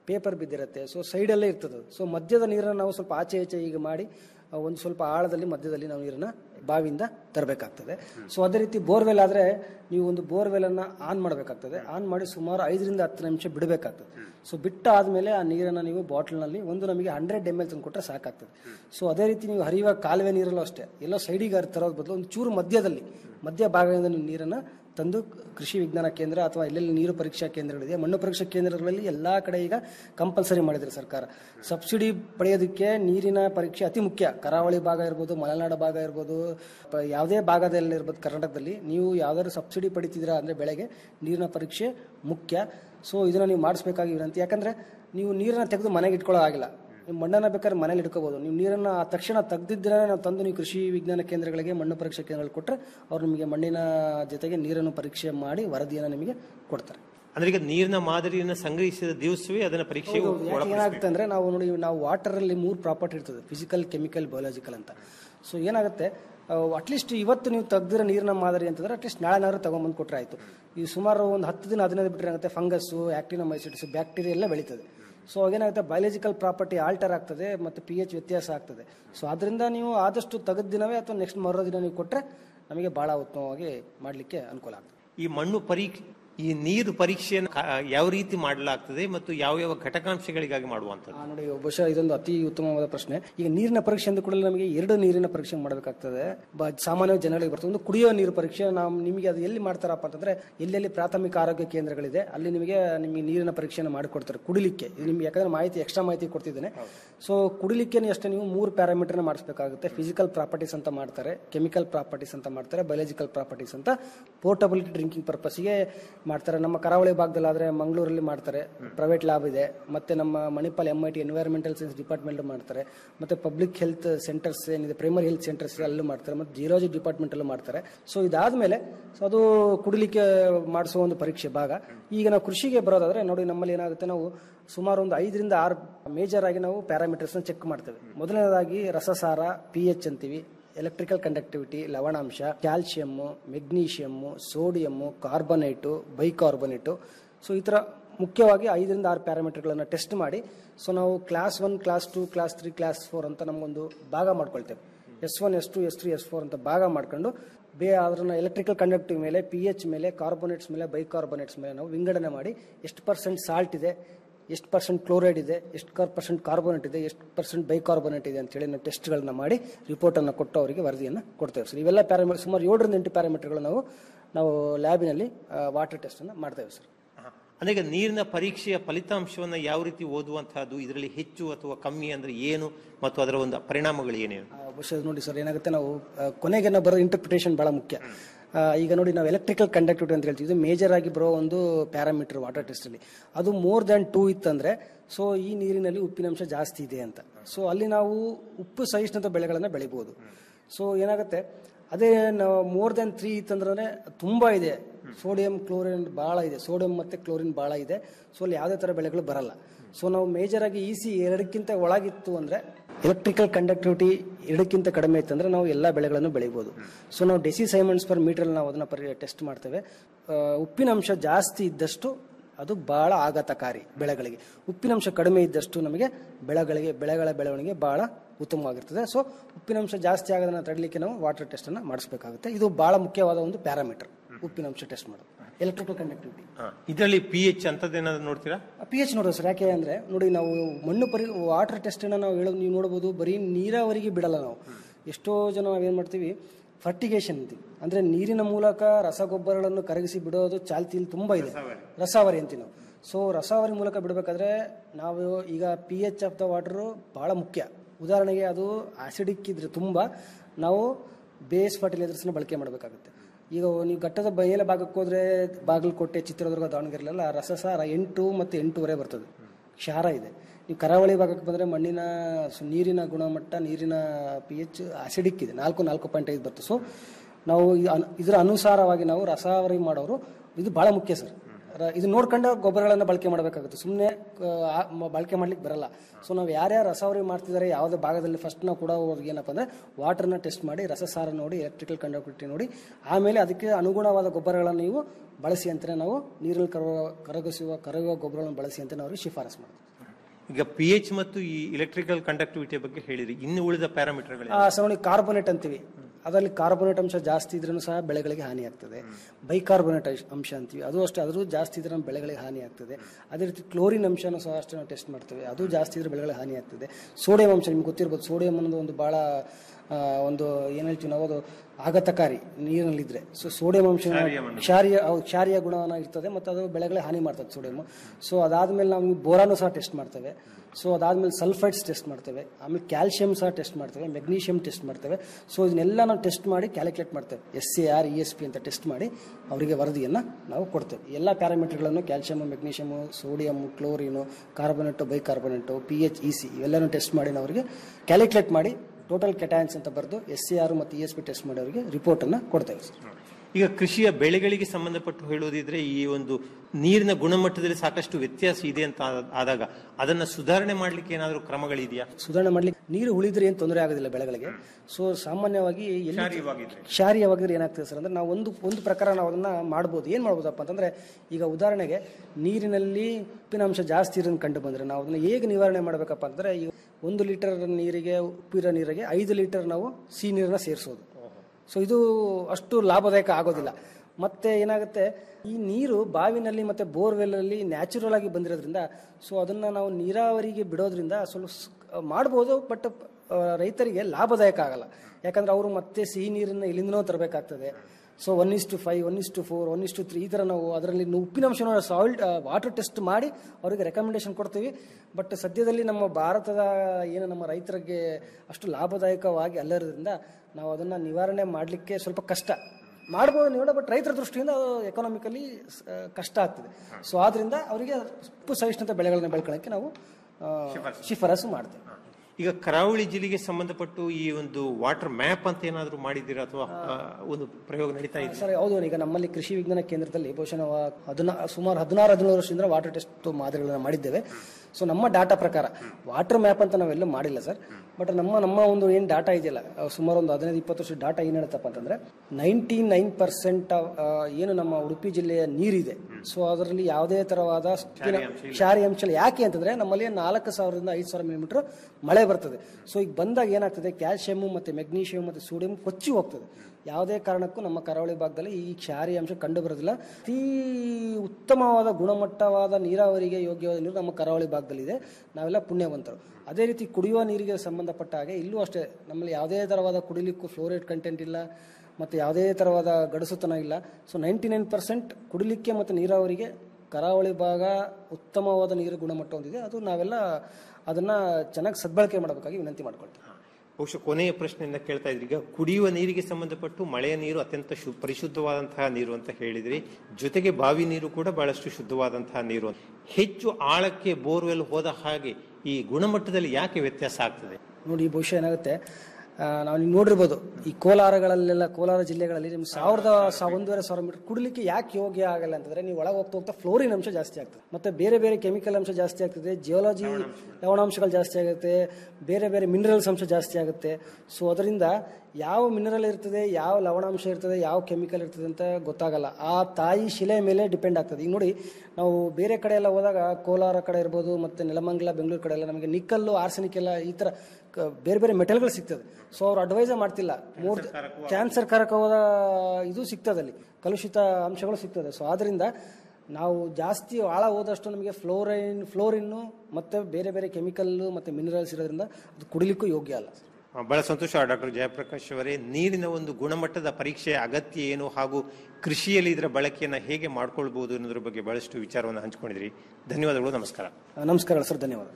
ಪೇಪರ್ ಬಿದ್ದಿರುತ್ತೆ ಸೊ ಸೈಡಲ್ಲೇ ಇರ್ತದೆ ಅದು. ಸೊ ಮಧ್ಯದ ನೀರನ್ನು ನಾವು ಸ್ವಲ್ಪ ಆಚೆ ಈಚೆ ಈಗ ಮಾಡಿ ಆ, ಒಂದು ಸ್ವಲ್ಪ ಆಳದಲ್ಲಿ ಮಧ್ಯದಲ್ಲಿ ನಾವು ನೀರನ್ನು ಬಾವಿಯಿಂದ ತರಬೇಕಾಗ್ತದೆ ಸೊ ಅದೇ ರೀತಿ ಬೋರ್ವೆಲ್ ಆದರೆ ನೀವು ಒಂದು ಬೋರ್ವೆಲನ್ನು ಆನ್ ಮಾಡಬೇಕಾಗ್ತದೆ ಆನ್ ಮಾಡಿ ಸುಮಾರು ಐದರಿಂದ ಹತ್ತು ನಿಮಿಷ ಬಿಡಬೇಕಾಗ್ತದೆ ಸೊ ಬಿಟ್ಟ ಆದಮೇಲೆ ಆ ನೀರನ್ನು ನೀವು ಬಾಟ್ಲ್ನಲ್ಲಿ ಒಂದು ನಮಗೆ ಹಂಡ್ರೆಡ್ ಎಮ್ ಎಲ್ ತಂದು ಕೊಟ್ಟರೆ ಸಾಕಾಗ್ತದೆ ಸೊ ಅದೇ ರೀತಿ ನೀವು ಹರಿಯುವ ಕಾಲುವೆ ನೀರಲ್ಲೂ ಅಷ್ಟೇ ಎಲ್ಲೋ ಸೈಡಿಗೆ ತರೋದು ಬದಲು ಒಂದು ಚೂರು ಮಧ್ಯದಲ್ಲಿ ಮಧ್ಯ ಭಾಗದಿಂದ ನೀವು ನೀರನ್ನು ತಂದು ಕೃಷಿ ವಿಜ್ಞಾನ ಕೇಂದ್ರ ಅಥವಾ ಎಲ್ಲೆಲ್ಲಿ ನೀರು ಪರೀಕ್ಷಾ ಕೇಂದ್ರಗಳಿದೆ ಮಣ್ಣು ಪರೀಕ್ಷಾ ಕೇಂದ್ರಗಳಲ್ಲಿ ಎಲ್ಲ ಕಡೆ ಈಗ ಕಂಪಲ್ಸರಿ ಮಾಡಿದ್ರೆ ಸರ್ಕಾರ ಸಬ್ಸಿಡಿ ಪಡೆಯೋದಕ್ಕೆ ನೀರಿನ ಪರೀಕ್ಷೆ ಅತಿ ಮುಖ್ಯ ಕರಾವಳಿ ಭಾಗ ಇರ್ಬೋದು ಮಲೆನಾಡು ಭಾಗ ಇರ್ಬೋದು ಪ- ಯಾವುದೇ ಭಾಗದಲ್ಲಿ ಇರ್ಬೋದು ಕರ್ನಾಟಕದಲ್ಲಿ ನೀವು ಯಾವ್ದಾದ್ರು ಸಬ್ಸಿಡಿ ಪಡಿತಿದ್ದೀರಾ ಅಂದರೆ ಬೆಳೆಗೆ ನೀರಿನ ಪರೀಕ್ಷೆ ಮುಖ್ಯ ಸೊ ಇದನ್ನು ನೀವು ಮಾಡಿಸ್ಬೇಕಾಗಿ ವಿನಂತಿ ಯಾಕಂದರೆ ನೀವು ನೀರನ್ನು ತೆಗೆದು ಮನೆಗೆ ಇಟ್ಕೊಳ್ಳೋ ಆಗಿಲ್ಲ ನೀವು ಮಣ್ಣನ್ನು ಬೇಕಾದ್ರೆ ಮನೇಲಿ ಇಟ್ಕೋಬೋದು ನೀವು ನೀರನ್ನು ಆ ತಕ್ಷಣ ತೆಗ್ದಿದ್ರೆ ನಾವು ತಂದು ನೀವು ಕೃಷಿ ವಿಜ್ಞಾನ ಕೇಂದ್ರಗಳಿಗೆ ಮಣ್ಣು ಪರೀಕ್ಷಾ ಕೇಂದ್ರಗಳಿಗೆ ಕೊಟ್ಟರೆ ಅವ್ರು ನಿಮಗೆ ಮಣ್ಣಿನ ಜೊತೆಗೆ ನೀರನ್ನು ಪರೀಕ್ಷೆ ಮಾಡಿ ವರದಿಯನ್ನು ನಿಮಗೆ ಕೊಡ್ತಾರೆ ಅಂದ್ರೆ ಈಗ ನೀರಿನ ಮಾದರಿಯನ್ನು ಸಂಗ್ರಹಿಸಿದ ದಿವಸವೇ ಅದನ್ನ ಪರೀಕ್ಷೆಗೆ ಯಾಕೆ ಏನಾಗುತ್ತೆ ಅಂದ್ರೆ ನಾವು ನೋಡಿ ನಾವು ವಾಟರ್ ಅಲ್ಲಿ ಮೂರು ಪ್ರಾಪರ್ಟಿ ಇರ್ತದೆ ಫಿಸಿಕಲ್ ಕೆಮಿಕಲ್ ಬಯೋಲಾಜಿಕಲ್ ಅಂತ ಸೊ ಏನಾಗುತ್ತೆ ಅಟ್ಲೀಸ್ಟ್ ಇವತ್ತು ನೀವು ತೆಗ್ದಿರೋ ನೀರಿನ ಮಾದರಿ ಅಂತಂದ್ರೆ ಅಟ್ಲೀಸ್ಟ್ ನಾಳೆನಾದ್ರು ತಗೊಂಬಂದು ಕೊಟ್ಟರೆ ಆಯ್ತು ಈ ಸುಮಾರು ಒಂದು ಹತ್ತು ದಿನ ಹದಿನೈದು ಬಿಟ್ಟರೆ ಏನಾಗುತ್ತೆ ಫಂಗಸ್ಸು ಆಕ್ಟಿನಮೈಸಿಟ್ಸ್ ಬ್ಯಾಕ್ಟೀರಿಯಾ ಎಲ್ಲ ಬೆಳೀತದೆ ಸೊ ಅವಾಗೇನಾಗುತ್ತೆ ಬಯಾಲಜಿಕಲ್ ಪ್ರಾಪರ್ಟಿ ಆಲ್ಟರ್ ಆಗ್ತದೆ ಮತ್ತು ಪಿ ಎಚ್ ವ್ಯತ್ಯಾಸ ಆಗ್ತದೆ ಸೊ ಅದರಿಂದ ನೀವು ಆದಷ್ಟು ತೆಗೆದ ದಿನವೇ ಅಥವಾ ನೆಕ್ಸ್ಟ್ ಮರೋ ದಿನ ನೀವು ಕೊಟ್ಟರೆ ನಮಗೆ ಭಾಳ ಉತ್ತಮವಾಗಿ ಮಾಡಲಿಕ್ಕೆ ಅನುಕೂಲ ಆಗ್ತದೆ ಈ ಮಣ್ಣು ಪರೀಕ್ಷೆ ಈ ನೀರು ಪರೀಕ್ಷೆಯನ್ನು ಕಾ- ಯಾವ ರೀತಿ ಮಾಡಲಾಗ್ತದೆ ಮತ್ತು ಯಾವ ಯಾವ ಘಟಕಾಂಶಗಳಿಗಾಗಿ ಮಾಡುವಂಥದ್ದು ಆ, ನೋಡಿ ಬಹುಶಃ ಇದೊಂದು ಅತಿ ಉತ್ತಮವಾದ ಪ್ರಶ್ನೆ ಈಗ ನೀರಿನ ಪರೀಕ್ಷೆ ಅಂದ ಕೂಡಲೇ ನಮಗೆ ಎರಡು ನೀರಿನ ಪರೀಕ್ಷೆ ಮಾಡಬೇಕಾಗ್ತದೆ ಬ- ಸಾಮಾನ್ಯವಾಗಿ ಜನಗಳಿಗೆ ಬರ್ತದೆ ಒಂದು ಕುಡಿಯೋ ನೀರು ಪರೀಕ್ಷೆ ನಾವು ನಿಮಗೆ ಅದು ಎಲ್ಲಿ ಮಾಡ್ತಾರಪ್ಪ ಅಂತಂದ್ರೆ ಎಲ್ಲೆಲ್ಲಿ ಪ್ರಾಥಮಿಕ ಆರೋಗ್ಯ ಕೇಂದ್ರಗಳಿದೆ ಅಲ್ಲಿ ನಿಮಗೆ ನಿಮಗೆ ನೀರಿನ ಪರೀಕ್ಷೆಯನ್ನು ಮಾಡಿಕೊಡ್ತಾರೆ ಕುಡಿಲಿಕ್ಕೆ ಇದು ನಿಮ್ಗೆ ಯಾಕಂದ್ರೆ ಮಾಹಿತಿ ಎಕ್ಸ್ಟ್ರಾ ಮಾಹಿತಿ ಕೊಡ್ತಿದ್ದೇನೆ ಸೊ ಕುಡಿಲಿಕ್ಕೆ ಅಷ್ಟೇ ನೀವು ಮೂರು ಪ್ಯಾರಾಮೀಟರ್ನ ಮಾಡಿಸ್ಬೇಕಾಗುತ್ತೆ ಫಿಸಿಕಲ್ ಪ್ರಾಪರ್ಟೀಸ್ ಅಂತ ಮಾಡ್ತಾರೆ ಕೆಮಿಕಲ್ ಪ್ರಾಪರ್ಟೀಸ್ ಅಂತ ಮಾಡ್ತಾರೆ ಬಯಾಲಜಿಕಲ್ ಪ್ರಾಪರ್ಟೀಸ್ ಅಂತ ಪೋರ್ಟಬಿಲಿಟಿ ಡ್ರಿಂಕಿಂಗ್ ಪರ್ಪಸ್ಗೆ ಮಾಡ್ತಾರೆ ನಮ್ಮ ಕರಾವಳಿ ಭಾಗದಲ್ಲಾದ್ರೆ ಮಂಗಳೂರಲ್ಲಿ ಮಾಡ್ತಾರೆ ಪ್ರೈವೇಟ್ ಲ್ಯಾಬ್ ಇದೆ ಮತ್ತೆ ನಮ್ಮ Manipal M I T environmental science department ಮಾಡ್ತಾರೆ ಮತ್ತೆ ಪಬ್ಲಿಕ್ ಹೆಲ್ತ್ ಸೆಂಟರ್ಸ್ ಏನಿದೆ ಪ್ರೈಮರಿ ಹೆಲ್ತ್ ಸೆಂಟರ್ಸ್ ಅಲ್ಲೂ ಮಾಡ್ತಾರೆ ಮತ್ತೆ ಜಿಯಾಲಜಿ ಡಿಪಾರ್ಟ್ಮೆಂಟ್ ಅಲ್ಲೂ ಮಾಡ್ತಾರೆ ಸೊ ಇದಾದ್ಮೇಲೆ ಸೊ ಅದು ಕುಡಿಲಿಕ್ಕೆ ಮಾಡಿಸುವ ಒಂದು ಪರೀಕ್ಷೆ ಭಾಗ ಈಗ ನಾವು ಕೃಷಿಗೆ ಬರೋದಾದ್ರೆ ನೋಡಿ ನಮ್ಮಲ್ಲಿ ಏನಾಗುತ್ತೆ ನಾವು ಸುಮಾರು ಒಂದು ಐದರಿಂದ ಆರು ಮೇಜರ್ ಆಗಿ ನಾವು ಪ್ಯಾರಾಮೀಟರ್ಸ್ನ ಚೆಕ್ ಮಾಡ್ತೇವೆ ಮೊದಲನೇದಾಗಿ ರಸಸಾರ ಪಿ ಎಚ್ ಅಂತೀವಿ ಎಲೆಕ್ಟ್ರಿಕಲ್ ಕಂಡಕ್ಟಿವಿಟಿ ಲವಣಾಂಶ calcium magnesium sodium carbonate bicarbonate so ಈ ಥರ ಮುಖ್ಯವಾಗಿ ಐದರಿಂದ ಆರು ಪ್ಯಾರಾಮೀಟರ್ಗಳನ್ನು ಟೆಸ್ಟ್ ಮಾಡಿ ಸೊ ನಾವು class one class two class three class four ಅಂತ ನಮಗೊಂದು ಭಾಗ ಮಾಡ್ಕೊಳ್ತೇವೆ S one S two S three S four ಅಂತ ಭಾಗ ಮಾಡ್ಕೊಂಡು ಬೇ ಅದನ್ನ ಎಲೆಕ್ಟ್ರಿಕಲ್ ಕಂಡಕ್ಟಿವ್ ಮೇಲೆ ಪಿ ಎಚ್ ಮೇಲೆ ಕಾರ್ಬೋನೇಟ್ಸ್ ಮೇಲೆ ಬೈಕಾರ್ಬೋನೇಟ್ಸ್ ಮೇಲೆ ನಾವು ವಿಂಗಡಣೆ ಮಾಡಿ ಎಷ್ಟು ಪರ್ಸೆಂಟ್ ಸಾಲ್ಟ್ ಇದೆ ಎಷ್ಟು ಪರ್ಸೆಂಟ್ ಕ್ಲೋರೈಡ್ ಇದೆ ಎಷ್ಟು ಪರ್ಸೆಂಟ್ ಕಾರ್ಬೋನೇಟ್ ಇದೆ ಎಷ್ಟು ಪರ್ಸೆಂಟ್ ಬೈಕಾರ್ಬೋನೇಟ್ ಇದೆ ಅಂತೇಳಿ ನಾವು ಟೆಸ್ಟ್ಗಳನ್ನ ಮಾಡಿ ರಿಪೋರ್ಟನ್ನು ಕೊಟ್ಟು ಅವರಿಗೆ ವರದಿಯನ್ನು ಕೊಡ್ತೇವೆ ಸರ್ ಇವೆಲ್ಲ ಪ್ಯಾರಾಮೀಟರ್ ಸುಮಾರು ಏಳರಿಂದ ಎಂಟು ಪ್ಯಾರಾಮೀಟರ್ಗಳು ನಾವು ನಾವು ಲ್ಯಾಬಿನಲ್ಲಿ ವಾಟರ್ ಟೆಸ್ಟನ್ನು ಮಾಡ್ತೇವೆ ಸರ್ ಅಂದ್ರೆ ಈಗ ನೀರಿನ ಪರೀಕ್ಷೆಯ ಫಲಿತಾಂಶವನ್ನು ಯಾವ ರೀತಿ ಓದುವಂತಹದ್ದು ಇದರಲ್ಲಿ ಹೆಚ್ಚು ಅಥವಾ ಕಮ್ಮಿ ಅಂದ್ರೆ ಏನು ಮತ್ತು ಅದರ ಒಂದು ಪರಿಣಾಮಗಳು ಏನೇನು ಆ, ಬಹುಶಃ ನೋಡಿ ಸರ್ ಏನಾಗುತ್ತೆ ನಾವು ಆ, ಕೊನೆಗೆ ನಾವು ಬರೋ ಇಂಟರ್ಪ್ರಿಟೇಷನ್ ಬಹಳ ಮುಖ್ಯ ಆ, ಈಗ ನೋಡಿ ನಾವು ಎಲೆಕ್ಟ್ರಿಕಲ್ ಕಂಡಕ್ಟಿವಿಟಿ ಅಂತ ಹೇಳ್ತೀವಿ ಇದು ಮೇಜರ್ ಆಗಿ ಬರೋ ಒಂದು ಪ್ಯಾರಾಮೀಟರ್ ವಾಟರ್ ಟೆಸ್ಟಲ್ಲಿ ಅದು ಮೋರ್ ದ್ಯಾನ್ ಟೂ ಇತ್ತಂದ್ರೆ ಸೊ ಈ ನೀರಿನಲ್ಲಿ ಉಪ್ಪಿನಂಶ ಜಾಸ್ತಿ ಇದೆ ಅಂತ ಸೊ ಅಲ್ಲಿ ನಾವು ಉಪ್ಪು ಸಹಿಷ್ಣುತ ಬೆಳೆಗಳನ್ನು ಬೆಳಿಬೋದು ಸೊ ಏನಾಗುತ್ತೆ ಅದೇ ನಾವು ಮೋರ್ ದ್ಯಾನ್ ತ್ರೀ ಇತ್ತಂದ್ರೆ ತುಂಬ ಇದೆ ಸೋಡಿಯಂ ಕ್ಲೋರಿನ್ ಭಾಳ ಇದೆ ಸೋಡಿಯಂ ಮತ್ತು ಕ್ಲೋರಿನ್ ಭಾಳ ಇದೆ ಸೊ ಅಲ್ಲಿ ಯಾವುದೇ ಥರ ಬೆಳೆಗಳು ಬರಲ್ಲ ಸೊ ನಾವು ಮೇಜರ್ ಆಗಿ ಇ ಸಿ ಎರಡಕ್ಕಿಂತ ಒಳಗಿತ್ತು ಅಂದರೆ ಎಲೆಕ್ಟ್ರಿಕಲ್ ಕಂಡಕ್ಟಿವಿಟಿ ಎರಡಕ್ಕಿಂತ ಕಡಿಮೆ ಇತ್ತಂದ್ರೆ ನಾವು ಎಲ್ಲ ಬೆಳೆಗಳನ್ನು ಬೆಳಿಬೋದು ಸೊ ನಾವು ಡೆಸಿ ಸೈಮಂಡ್ಸ್ ಪರ್ ಮೀಟರ್ ನಾವು ಅದನ್ನ ಪರಿ ಟೆಸ್ಟ್ ಮಾಡ್ತೇವೆ ಆ, ಉಪ್ಪಿನಂಶ ಜಾಸ್ತಿ ಇದ್ದಷ್ಟು ಅದು ಬಹಳ ಆಘಾತಕಾರಿ ಬೆಳೆಗಳಿಗೆ ಉಪ್ಪಿನಂಶ ಕಡಿಮೆ ಇದ್ದಷ್ಟು ನಮಗೆ ಬೆಳೆಗಳಿಗೆ ಬೆಳೆಗಳ ಬೆಳವಣಿಗೆ ಬಹಳ ಉತ್ತಮವಾಗಿರ್ತದೆ ಸೊ ಉಪ್ಪಿನಂಶ ಜಾಸ್ತಿ ಆಗೋದನ್ನ ತಡಲಿಕ್ಕೆ ನಾವು ವಾಟರ್ ಟೆಸ್ಟ್ ಅನ್ನ ಮಾಡಿಸಬೇಕಾಗುತ್ತೆ ಇದು ಬಹಳ ಮುಖ್ಯವಾದ ಒಂದು ಪ್ಯಾರಾಮೀಟರ್ ಉಪ್ಪಿನಂಶ ಟೆಸ್ಟ್ ಮಾಡೋದು ಎಲೆಕ್ಟ್ರಿಕಲ್ ಕಂಡಕ್ಟಿವಿಟಿ ಇದರಲ್ಲಿ ಪಿ ಎಚ್ ಅಂತದ್ದೇನಾದ್ರು ನೋಡ್ತೀರಾ ಪಿ ಎಚ್ ನೋಡೋದು ಸರ್ ಯಾಕೆ ಅಂದ್ರೆ ನೋಡಿ ನಾವು ಮಣ್ಣು ಪರಿ ವಾಟರ್ ಟೆಸ್ಟ್ ನಾವು ಹೇಳೋದು ನೀವು ನೋಡಬಹುದು ಬರೀ ನೀರಾವರಿಗೆ ಬಿಡಲ್ಲ ನಾವು ಎಷ್ಟೋ ಜನ ನಾವೇನ್ ಮಾಡ್ತೀವಿ ಫರ್ಟಿಗೇಷನ್ ಅಂತೀವಿ ಅಂದ್ರೆ ನೀರಿನ ಮೂಲಕ ರಸಗೊಬ್ಬರಗಳನ್ನು ಕರಗಿಸಿ ಬಿಡೋದು ಚಾಲ್ತಿಯಲ್ಲಿ ತುಂಬಾ ಇದೆ ರಸಾವರಿ ಅಂತೀವಿ ನಾವು ಸೊ ರಸಾವರಿ ಮೂಲಕ ಬಿಡಬೇಕಾದ್ರೆ ನಾವು ಈಗ P H of the water ಬಹಳ ಮುಖ್ಯ ಉದಾಹರಣೆಗೆ ಅದು ಆಸಿಡಿಕ್ ಇದ್ರೆ ತುಂಬಾ ನಾವು ಬೇಸ್ ಫರ್ಟಿಲೈಸರ್ಸ್ನ ಬಳಕೆ ಮಾಡಬೇಕಾಗುತ್ತೆ ಈಗ ನೀವು ಘಟ್ಟದ ಮೇಲೆ ಭಾಗಕ್ಕೆ ಹೋದ್ರೆ ಬಾಗಲಕೋಟೆ ಚಿತ್ರದುರ್ಗ ದಾವಣಗೆರೆಲೆಲ್ಲ ರಸಸಾರ ಎಂಟು ಮತ್ತು ಎಂಟೂವರೆ ಬರ್ತದೆ ಕ್ಷಾರ ಇದೆ ನೀವು ಕರಾವಳಿ ಭಾಗಕ್ಕೆ ಬಂದರೆ ಮಣ್ಣಿನ ಸು- ನೀರಿನ ಗುಣಮಟ್ಟ ನೀರಿನ ಪಿ ಎಚ್ ಅಸಿಡಿಕ್ ಇದೆ ನಾಲ್ಕು ನಾಲ್ಕು ಪಾಯಿಂಟ್ ಐದು ಬರ್ತದೆ ಸೊ ನಾವು ಈ ಅನು- ಇದರ ಅನುಸಾರವಾಗಿ ನಾವು ರಸಾವರಿ ಮಾಡೋರು ಇದು ಭಾಳ ಮುಖ್ಯ ಸರ್ ರ- ಇದು ನೋಡ್ಕೊಂಡು ಗೊಬ್ಬರಗಳನ್ನು ಬಳಕೆ ಮಾಡಬೇಕಾಗುತ್ತೆ ಸುಮ್ಮನೆ ಬಳಕೆ ಮಾಡ್ಲಿಕ್ಕೆ ಬರಲ್ಲ ಸೊ ನಾವು ಯಾರ್ಯಾರು ರಸಾವರಿ ಮಾಡ್ತಿದ್ದಾರೆ ಯಾವುದೇ ಭಾಗದಲ್ಲಿ ಫಸ್ಟ್ ನಾವು ಕೂಡ ಅವ್ರಿಗೆ ಏನಪ್ಪ ಅಂದ್ರೆ ವಾಟರ್ನ ಟೆಸ್ಟ್ ಮಾಡಿ ರಸಸಾರ ನೋಡಿ ಎಲೆಕ್ಟ್ರಿಕಲ್ ಕಂಡಕ್ಟಿವಿಟಿ ನೋಡಿ ಆಮೇಲೆ ಅದಕ್ಕೆ ಅನುಗುಣವಾದ ಗೊಬ್ಬರಗಳನ್ನು ನೀವು ಬಳಸಿ ಅಂತಾನೆ ನಾವು ನೀರಲ್ಲಿ ಕರಗುವ ಕರಗಿಸುವ ಕರಗುವ ಗೊಬ್ಬರಗಳನ್ನು ಬಳಸಿ ಅಂತ ನಾವು ಅವ್ರಿಗೆ ಶಿಫಾರಸು ಮಾಡ್ತೀವಿ ಈಗ ಪಿ ಎಚ್ ಮತ್ತು ಈ ಇಲೆಕ್ಟ್ರಿಕಲ್ ಕಂಡಕ್ಟಿವಿಟಿ ಬಗ್ಗೆ ಹೇಳಿರಿ ಇನ್ನು ಉಳಿದ ಪ್ಯಾರಾಮೀಟರ್ಗಳು ಆ ಸವಣಿ ಕಾರ್ಬೋನೇಟ್ ಅಂತೀವಿ ಅದರಲ್ಲಿ ಕಾರ್ಬೋನೇಟ್ ಅಂಶ ಜಾಸ್ತಿ ಇದ್ರೂ ಸಹ ಬೆಳೆಗಳಿಗೆ ಹಾನಿ ಆಗ್ತದೆ ಬೈಕಾರ್ಬೋನೇಟ್ ಅಂಶ ಅಂತೀವಿ ಅದು ಅಷ್ಟೇ ಅದ್ರೂ ಜಾಸ್ತಿ ಇದ್ರೆ ನಮ್ಮ ಬೆಳೆಗಳಿಗೆ ಹಾನಿ ಆಗ್ತದೆ ಅದೇ ರೀತಿ ಕ್ಲೋರಿನ್ ಅಂಶನೂ ಸಹ ಅಷ್ಟೇ ನಾವು ಟೆಸ್ಟ್ ಮಾಡ್ತೇವೆ ಅದು ಜಾಸ್ತಿ ಇದ್ರೆ ಬೆಳೆಗಳಿಗೆ ಹಾನಿ ಆಗ್ತದೆ ಸೋಡಿಯಂ ಅಂಶ ನಿಮ್ಗೆ ಗೊತ್ತಿರ್ಬೋದು ಸೋಡಿಯಂ ಅನ್ನೋದು ಒಂದು ಭಾಳ ಆ, ಒಂದು ಏನು ಹೇಳ್ತೀವಿ ನಾವು ಅದು ಆಘಾತಕಾರಿ ನೀರಿನಲ್ಲಿದ್ದರೆ ಸೊ ಸೋಡಿಯಂ ಅಂಶ ಕ್ಷಾರಿಯ ಹೌದು, ಕ್ಷಾರಿಯ ಗುಣನ ಇರ್ತದೆ ಮತ್ತು ಅದು ಬೆಳೆಗಳಿಗೆ ಹಾನಿ ಮಾಡ್ತದೆ ಸೋಡಿಯಂ ಸೊ ಅದಾದಮೇಲೆ ನಾವು ಬೋರಾನು ಸಹ ಟೆಸ್ಟ್ ಮಾಡ್ತೇವೆ ಸೊ ಅದಾದಮೇಲೆ ಸಲ್ಫೈಡ್ಸ್ ಟೆಸ್ಟ್ ಮಾಡ್ತೇವೆ ಆಮೇಲೆ ಕ್ಯಾಲ್ಶಿಯಂ ಸಹ ಟೆಸ್ಟ್ ಮಾಡ್ತೇವೆ ಮೆಗ್ನೀಷಿಯಂ ಟೆಸ್ಟ್ ಮಾಡ್ತೇವೆ ಸೊ ಇದನ್ನೆಲ್ಲ ನಾವು ಟೆಸ್ಟ್ ಮಾಡಿ ಕ್ಯಾಲ್ಕುಲೇಟ್ ಮಾಡ್ತೇವೆ S C R E S P ಅಂತ ಟೆಸ್ಟ್ ಮಾಡಿ ಅವರಿಗೆ ವರದಿಯನ್ನು ನಾವು ಕೊಡ್ತೇವೆ ಎಲ್ಲ ಪ್ಯಾರಾಮೀಟರ್ಗಳನ್ನು calcium magnesium sodium chlorine carbonate bicarbonate P H E C ಇವೆಲ್ಲನೂ ಟೆಸ್ಟ್ ಮಾಡಿ ನಾವು ಅವರಿಗೆ ಕ್ಯಾಲ್ಕುಲೇಟ್ ಮಾಡಿ ಟೋಟಲ್ ಕೆಟಾಯನ್ಸ್ ಅಂತ ಬರೆದು ಎಸ್ ಸಿ ಆರ್ ಮತ್ತು ಇ ಎಸ್ ಪಿ ಟೆಸ್ಟ್ ಮಾಡಿ ಅವರಿಗೆ ರಿಪೋರ್ಟನ್ನು ಕೊಡ್ತೇವೆ ಸರ್ ಈಗ ಕೃಷಿಯ ಬೆಳೆಗಳಿಗೆ ಸಂಬಂಧಪಟ್ಟು ಹೇಳುವುದಿದ್ರೆ ಈ ಒಂದು ನೀರಿನ ಗುಣಮಟ್ಟದಲ್ಲಿ ಸಾಕಷ್ಟು ವ್ಯತ್ಯಾಸ ಇದೆ ಅಂತ ಆದ- ಆದಾಗ ಅದನ್ನ ಸುಧಾರಣೆ ಮಾಡ್ಲಿಕ್ಕೆ ಏನಾದರೂ ಕ್ರಮಗಳಿದೆಯಾ ಸುಧಾರಣೆ ಮಾಡ್ಲಿಕ್ಕೆ ನೀರು ಉಳಿದ್ರೆ ಏನು ತೊಂದರೆ ಆಗೋದಿಲ್ಲ ಬೆಳೆಗಳಿಗೆ ಸೊ ಸಾಮಾನ್ಯವಾಗಿ ಎಲ್ಲಿ ಕ್ಷಾರೀಯವಾಗಿದ್ರೆ. ಕ್ಷಾರೀಯವಾಗಿದ್ರೆ ಏನಾಗ್ತದೆ ಸರ್ ಅಂದ್ರೆ ನಾವು ಒಂದು ಒಂದು ಪ್ರಕಾರ ನಾವು ಅದನ್ನ ಮಾಡ್ಬೋದು ಏನು ಮಾಡ್ಬೋದಪ್ಪ ಅಂತಂದ್ರೆ ಈಗ ಉದಾಹರಣೆಗೆ ನೀರಿನಲ್ಲಿ ಉಪ್ಪಿನಾಂಶ ಜಾಸ್ತಿ ಇರೋದನ್ನ ಕಂಡು ಬಂದ್ರೆ ನಾವು ಅದನ್ನ ಹೇಗೆ ನಿವಾರಣೆ ಮಾಡಬೇಕಪ್ಪ ಅಂತಂದ್ರೆ ಈಗ ಒಂದು ಲೀಟರ್ ನೀರಿಗೆ ಉಪ್ಪಿರೋ ನೀರಿಗೆ ಐದು ಲೀಟರ್ ನಾವು ಸಿಹಿ ನೀರನ್ನ ಸೇರಿಸೋದು ಸೊ ಇದು ಅಷ್ಟು ಲಾಭದಾಯಕ ಆಗೋದಿಲ್ಲ ಮತ್ತೆ ಏನಾಗುತ್ತೆ ಈ ನೀರು ಬಾವಿನಲ್ಲಿ ಮತ್ತೆ ಬೋರ್ವೆಲ್ ಅಲ್ಲಿ ನ್ಯಾಚುರಲ್ ಆಗಿ ಬಂದಿರೋದ್ರಿಂದ ಸೊ ಅದನ್ನ ನಾವು ನೀರಾವರಿಗೆ ಬಿಡೋದ್ರಿಂದ ಸ್ವಲ್ಪ ಸ್- ಮಾಡ್ಬೋದು ಬಟ್ ರೈತರಿಗೆ ಲಾಭದಾಯಕ ಆಗಲ್ಲ ಯಾಕಂದ್ರೆ ಅವರು ಮತ್ತೆ ಸಿಹಿ ನೀರನ್ನ ಇಲ್ಲಿಂದನೋ ತರಬೇಕಾಗ್ತದೆ so one is to five one is to four one is to three ಈ ಥರ ನಾವು ಅದರಲ್ಲಿ ಉಪ್ಪಿನಂಶನ ಸಾಲ್ಟ್ ವಾಟರ್ ಟೆಸ್ಟ್ ಮಾಡಿ ಅವರಿಗೆ ರೆಕಮೆಂಡೇಶನ್ ಕೊಡ್ತೀವಿ ಬಟ್ ಸದ್ಯದಲ್ಲಿ ನಮ್ಮ ಭಾರತದ ಏನು ನಮ್ಮ ರೈತರಿಗೆ ಅಷ್ಟು ಲಾಭದಾಯಕವಾಗಿ ಅಲ್ಲರೋದ್ರಿಂದ ನಾವು ಅದನ್ನು ನಿವಾರಣೆ ಮಾಡಲಿಕ್ಕೆ ಸ್ವಲ್ಪ ಕಷ್ಟ ಮಾಡ್ಬೋದು ನೀವು ಬಟ್ ರೈತರ ದೃಷ್ಟಿಯಿಂದ ಎಕನಾಮಿಕಲಿ ಕಷ್ಟ ಆಗ್ತದೆ ಸೊ ಆದ್ರಿಂದ ಅವರಿಗೆ ಉಪ್ಪು ಸಹಿಷ್ಣುತೆ ಬೆಳೆಗಳನ್ನ ಬೆಳ್ಕೊಳ್ಳೋಕ್ಕೆ ನಾವು ಆ, ಶಿಫಾರಸು ಮಾಡ್ತೇವೆ ಈಗ ಕರಾವಳಿ ಜಿಲ್ಲೆಗೆ ಸಂಬಂಧಪಟ್ಟು ಈ ಒಂದು ವಾಟರ್ ಮ್ಯಾಪ್ ಅಂತ ಏನಾದರೂ ಮಾಡಿದ್ದೀರಾ ಅಥವಾ ಆ, ಒಂದು ಪ್ರಯೋಗ ನಡೀತಾ ಇದೆ ಸರ್ ಹೌದು ಈಗ ನಮ್ಮಲ್ಲಿ ಕೃಷಿ ವಿಜ್ಞಾನ ಕೇಂದ್ರದಲ್ಲಿ ಬಹುಶಃ ನಾವು ಹದಿನಾ ಸುಮಾರು ಹದಿನಾರು ಹದಿನೇಳು ವರ್ಷದಿಂದ ವಾಟರ್ ಟೆಸ್ಟ್ ಮಾದರಿಗಳನ್ನ ಮಾಡಿದ್ದೇವೆ ಸೊ ನಮ್ಮ ಡಾಟಾ ಪ್ರಕಾರ ವಾಟರ್ ಮ್ಯಾಪ್ ಅಂತ ನಾವೆಲ್ಲೂ ಮಾಡಿಲ್ಲ ಸರ್ ಬಟ್ ನಮ್ಮ ನಮ್ಮ ಒಂದು ಏನು ಡಾಟಾ ಇದೆಯಲ್ಲ ಆ, ಸುಮಾರು ಒಂದು ಹದಿನೈದು ಇಪ್ಪತ್ತು ವರ್ಷ ಡಾಟಾ ಏನು ಹೇಳುತ್ತಪ್ಪ ಅಂತಂದ್ರೆ ನೈಂಟಿ ನೈನ್ ಪರ್ಸೆಂಟ್ ಏನು ನಮ್ಮ ಉಡುಪಿ ಜಿಲ್ಲೆಯ ನೀರಿದೆ ಸೊ ಅದರಲ್ಲಿ ಯಾವುದೇ ತರವಾದ ಕ್ಷಾರಿ ಅಂಶ ಇಲ್ಲ. ಯಾಕೆ ಅಂತಂದ್ರೆ ನಮ್ಮಲ್ಲಿ ನಾಲ್ಕು ಸಾವಿರದಿಂದ ಐದು ಸಾವಿರ ಮಿಲಿಮೀಟರ್ ಮಳೆ ಬರ್ತದೆ ಸೊ ಈಗ ಬಂದಾಗ ಏನಾಗ್ತದೆ ಕ್ಯಾಲ್ಸಿಯಮ್ ಮತ್ತೆ ಮೆಗ್ನೀಷಿಯಂ ಮತ್ತೆ ಸೋಡಿಯಂ ಕೊಚ್ಚಿ ಹೋಗ್ತದೆ ಯಾವುದೇ ಕಾರಣಕ್ಕೂ ನಮ್ಮ ಕರಾವಳಿ ಭಾಗದಲ್ಲಿ ಈ ಕ್ಷಾರಿ ಅಂಶ ಕಂಡು ಬರೋದಿಲ್ಲ ಅತಿ ಉತ್ತಮವಾದ ಗುಣಮಟ್ಟವಾದ ನೀರಾವರಿಗೆ ಯೋಗ್ಯವಾದ ನೀರು ನಮ್ಮ ಕರಾವಳಿ ಭಾಗದಲ್ಲಿದೆ ನಾವೆಲ್ಲ ಪುಣ್ಯವಂತರು ಅದೇ ರೀತಿ ಕುಡಿಯುವ ನೀರಿಗೆ ಸಂಬಂಧಪಟ್ಟ ಹಾಗೆ ಇಲ್ಲೂ ಅಷ್ಟೇ ನಮ್ಮಲ್ಲಿ ಯಾವುದೇ ಥರವಾದ ಕುಡಿಲಿಕ್ಕೂ ಫ್ಲೋರೈಡ್ ಕಂಟೆಂಟ್ ಇಲ್ಲ ಮತ್ತು ಯಾವುದೇ ಥರವಾದ ಗಡಸುತನ ಇಲ್ಲ ಸೊ ನೈಂಟಿ ನೈನ್ ಪರ್ಸೆಂಟ್ ಕುಡಿಲಿಕ್ಕೆ ಮತ್ತು ನೀರಾವರಿಗೆ ಕರಾವಳಿ ಭಾಗ ಉತ್ತಮವಾದ ನೀರು ಗುಣಮಟ್ಟ ಹೊಂದಿದೆ ಅದು ನಾವೆಲ್ಲ ಅದನ್ನು ಚೆನ್ನಾಗಿ ಸದ್ಬಳಕೆ ಮಾಡಬೇಕಾಗಿ ವಿನಂತಿ ಮಾಡ್ಕೊಳ್ತೀವಿ ಬಹುಶಃ ಕೊನೆಯ ಪ್ರಶ್ನೆಯಿಂದ ಕೇಳ್ತಾ ಇದ್ರಿ ಈಗ ಕುಡಿಯುವ ನೀರಿಗೆ ಸಂಬಂಧಪಟ್ಟು ಮಳೆಯ ನೀರು ಅತ್ಯಂತ ಶು ಪರಿಶುದ್ಧವಾದಂತಹ ನೀರು ಅಂತ ಹೇಳಿದ್ರಿ ಜೊತೆಗೆ ಬಾವಿ ನೀರು ಕೂಡ ಬಹಳಷ್ಟು ಶುದ್ಧವಾದಂತಹ ನೀರು ಅಂತ. ಹೆಚ್ಚು ಆಳಕ್ಕೆ ಬೋರ್ವೆಲ್ ಹೋದ ಹಾಗೆ ಈ ಗುಣಮಟ್ಟದಲ್ಲಿ ಯಾಕೆ ವ್ಯತ್ಯಾಸ ಆಗ್ತದೆ ನೋಡಿ ಬಹುಶಃ ಏನಾಗುತ್ತೆ ಆ, ನಾವು ನೀವು ನೋಡಿರ್ಬೋದು ಈ ಕೋಲಾರಗಳಲ್ಲೆಲ್ಲ ಕೋಲಾರ ಜಿಲ್ಲೆಗಳಲ್ಲಿ ನಿಮ್ಗೆ ಸಾವಿರದ ಸಾ ಒಂದೂವರೆ ಸಾವಿರ ಮೀಟರ್ ಕುಡಿಲಿಕ್ಕೆ ಯಾಕೆ ಯೋಗ್ಯ ಆಗಲ್ಲ ಅಂತಂದ್ರೆ ನೀವು ಒಳಗೆ ಹೋಗ್ತಾ ಹೋಗ್ತಾ ಫ್ಲೋರಿನ್ ಅಂಶ ಜಾಸ್ತಿ ಆಗ್ತದೆ ಮತ್ತೆ ಬೇರೆ ಬೇರೆ ಕೆಮಿಕಲ್ ಅಂಶ ಜಾಸ್ತಿ ಆಗ್ತದೆ ಜಿಯೋಲಜಿ ಲವಣಾಂಶಗಳು ಜಾಸ್ತಿ ಆಗುತ್ತೆ ಬೇರೆ ಬೇರೆ ಮಿನರಲ್ಸ್ ಅಂಶ ಜಾಸ್ತಿ ಆಗುತ್ತೆ ಸೊ ಅದರಿಂದ ಯಾವ ಮಿನರಲ್ ಇರ್ತದೆ ಯಾವ ಲವಣಾಂಶ ಇರ್ತದೆ ಯಾವ ಕೆಮಿಕಲ್ ಇರ್ತದೆ ಅಂತ ಗೊತ್ತಾಗಲ್ಲ ಆ ತಾಯಿ ಶಿಲೆ ಮೇಲೆ ಡಿಪೆಂಡ್ ಆಗ್ತದೆ ಈಗ ನೋಡಿ ನಾವು ಬೇರೆ ಕಡೆ ಎಲ್ಲ ಹೋದಾಗ ಕೋಲಾರ ಕಡೆ ಇರ್ಬೋದು ಮತ್ತೆ ನೆಲಮಂಗಲ ಬೆಂಗಳೂರು ಕಡೆ ಎಲ್ಲ ನಮಗೆ ನಿಕ್ಕಲ್ಲು ಆರ್ಸೆನಿಕ್ ಎಲ್ಲ ಈ ಥರ ಕ- ಬೇರೆ ಬೇರೆ ಮೆಟಲ್ಗಳು ಸಿಗ್ತದೆ ಸೊ ಅವ್ರು ಅಡ್ವೈಸ್ ಮಾಡ್ತಿಲ್ಲ ಮೂರ್ ಕ್ಯಾನ್ಸರ್ ಕಾರಕವಾದ ಇದು ಸಿಗ್ತದೆ ಅಲ್ಲಿ ಕಲುಷಿತ ಅಂಶಗಳು ಸಿಗ್ತದೆ ಸೊ ಆದ್ರಿಂದ ನಾವು ಜಾಸ್ತಿ ಆಳ ಹೋದಷ್ಟು ನಮಗೆ ಫ್ಲೋರೈನ್ ಫ್ಲೋರಿನ್ನು ಮತ್ತೆ ಬೇರೆ ಬೇರೆ ಕೆಮಿಕಲ್ಲು ಮತ್ತೆ ಮಿನರಲ್ಸ್ ಇರೋದ್ರಿಂದ ಅದು ಕುಡಿಲಿಕ್ಕೂ ಯೋಗ್ಯ ಅಲ್ಲ ಆ, ಬಹಳ ಸಂತೋಷ ಡಾಕ್ಟರ್ ಜಯಪ್ರಕಾಶ್ ಅವರೇ ನೀರಿನ ಒಂದು ಗುಣಮಟ್ಟದ ಪರೀಕ್ಷೆಯ ಅಗತ್ಯ ಏನು ಹಾಗೂ ಕೃಷಿಯಲ್ಲಿ ಇದರ ಬಳಕೆಯನ್ನು ಹೇಗೆ ಮಾಡ್ಕೊಳ್ಬಹುದು ಅನ್ನೋದ್ರ ಬಗ್ಗೆ ಬಹಳಷ್ಟು ವಿಚಾರವನ್ನು ಹಂಚಿಕೊಂಡಿದ್ರಿ ಧನ್ಯವಾದಗಳು ನಮಸ್ಕಾರ ಆ, ನಮಸ್ಕಾರಗಳು ಸರ್ ಧನ್ಯವಾದ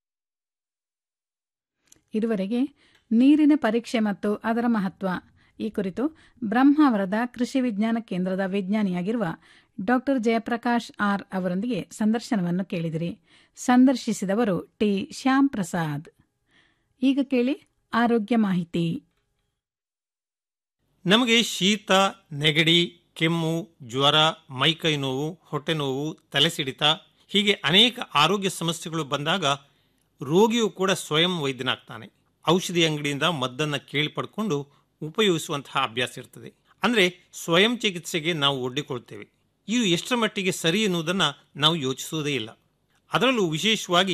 ಇದುವರೆಗೆ ನೀರಿನ ಪರೀಕ್ಷೆ ಮತ್ತು ಅದರ ಮಹತ್ವ ಈ ಕುರಿತು ಬ್ರಹ್ಮಾವರದ ಕೃಷಿ ವಿಜ್ಞಾನ ಕೇಂದ್ರದ ವಿಜ್ಞಾನಿಯಾಗಿರುವ ಡಾಕ್ಟರ್ ಜಯಪ್ರಕಾಶ್ ಆರ್ ಅವರೊಂದಿಗೆ ಸಂದರ್ಶನವನ್ನು ಕೇಳಿದಿರಿ ಸಂದರ್ಶಿಸಿದವರು ಟಿ ಶ್ಯಾಮ್ ಪ್ರಸಾದ್ ಈಗ ಕೇಳಿ ಆರೋಗ್ಯ ಮಾಹಿತಿ ನಮಗೆ ಶೀತ ನೆಗಡಿ ಕೆಮ್ಮು ಜ್ವರ ಮೈಕೈ ನೋವು ಹೊಟ್ಟೆ ನೋವು ತಲೆ ಸಿಡಿತ ಹೀಗೆ ಅನೇಕ ಆರೋಗ್ಯ ಸಮಸ್ಯೆಗಳು ಬಂದಾಗ ರೋಗಿಯು ಕೂಡ ಸ್ವಯಂ ವೈದ್ಯನಾಗ್ತಾನೆ ಔಷಧಿ ಅಂಗಡಿಯಿಂದ ಮದ್ದನ್ನು ಕೇಳಿ ಪಡ್ಕೊಂಡು ಉಪಯೋಗಿಸುವಂತಹ ಅಭ್ಯಾಸ ಇರ್ತದೆ ಅಂದರೆ ಸ್ವಯಂ ಚಿಕಿತ್ಸೆಗೆ ನಾವು ಒಡ್ಡಿಕೊಳ್ತೇವೆ ಇದು ಎಷ್ಟರ ಮಟ್ಟಿಗೆ ಸರಿ ಎನ್ನುವುದನ್ನು ನಾವು ಯೋಚಿಸುವುದೇ ಇಲ್ಲ ಅದರಲ್ಲೂ ವಿಶೇಷವಾಗಿ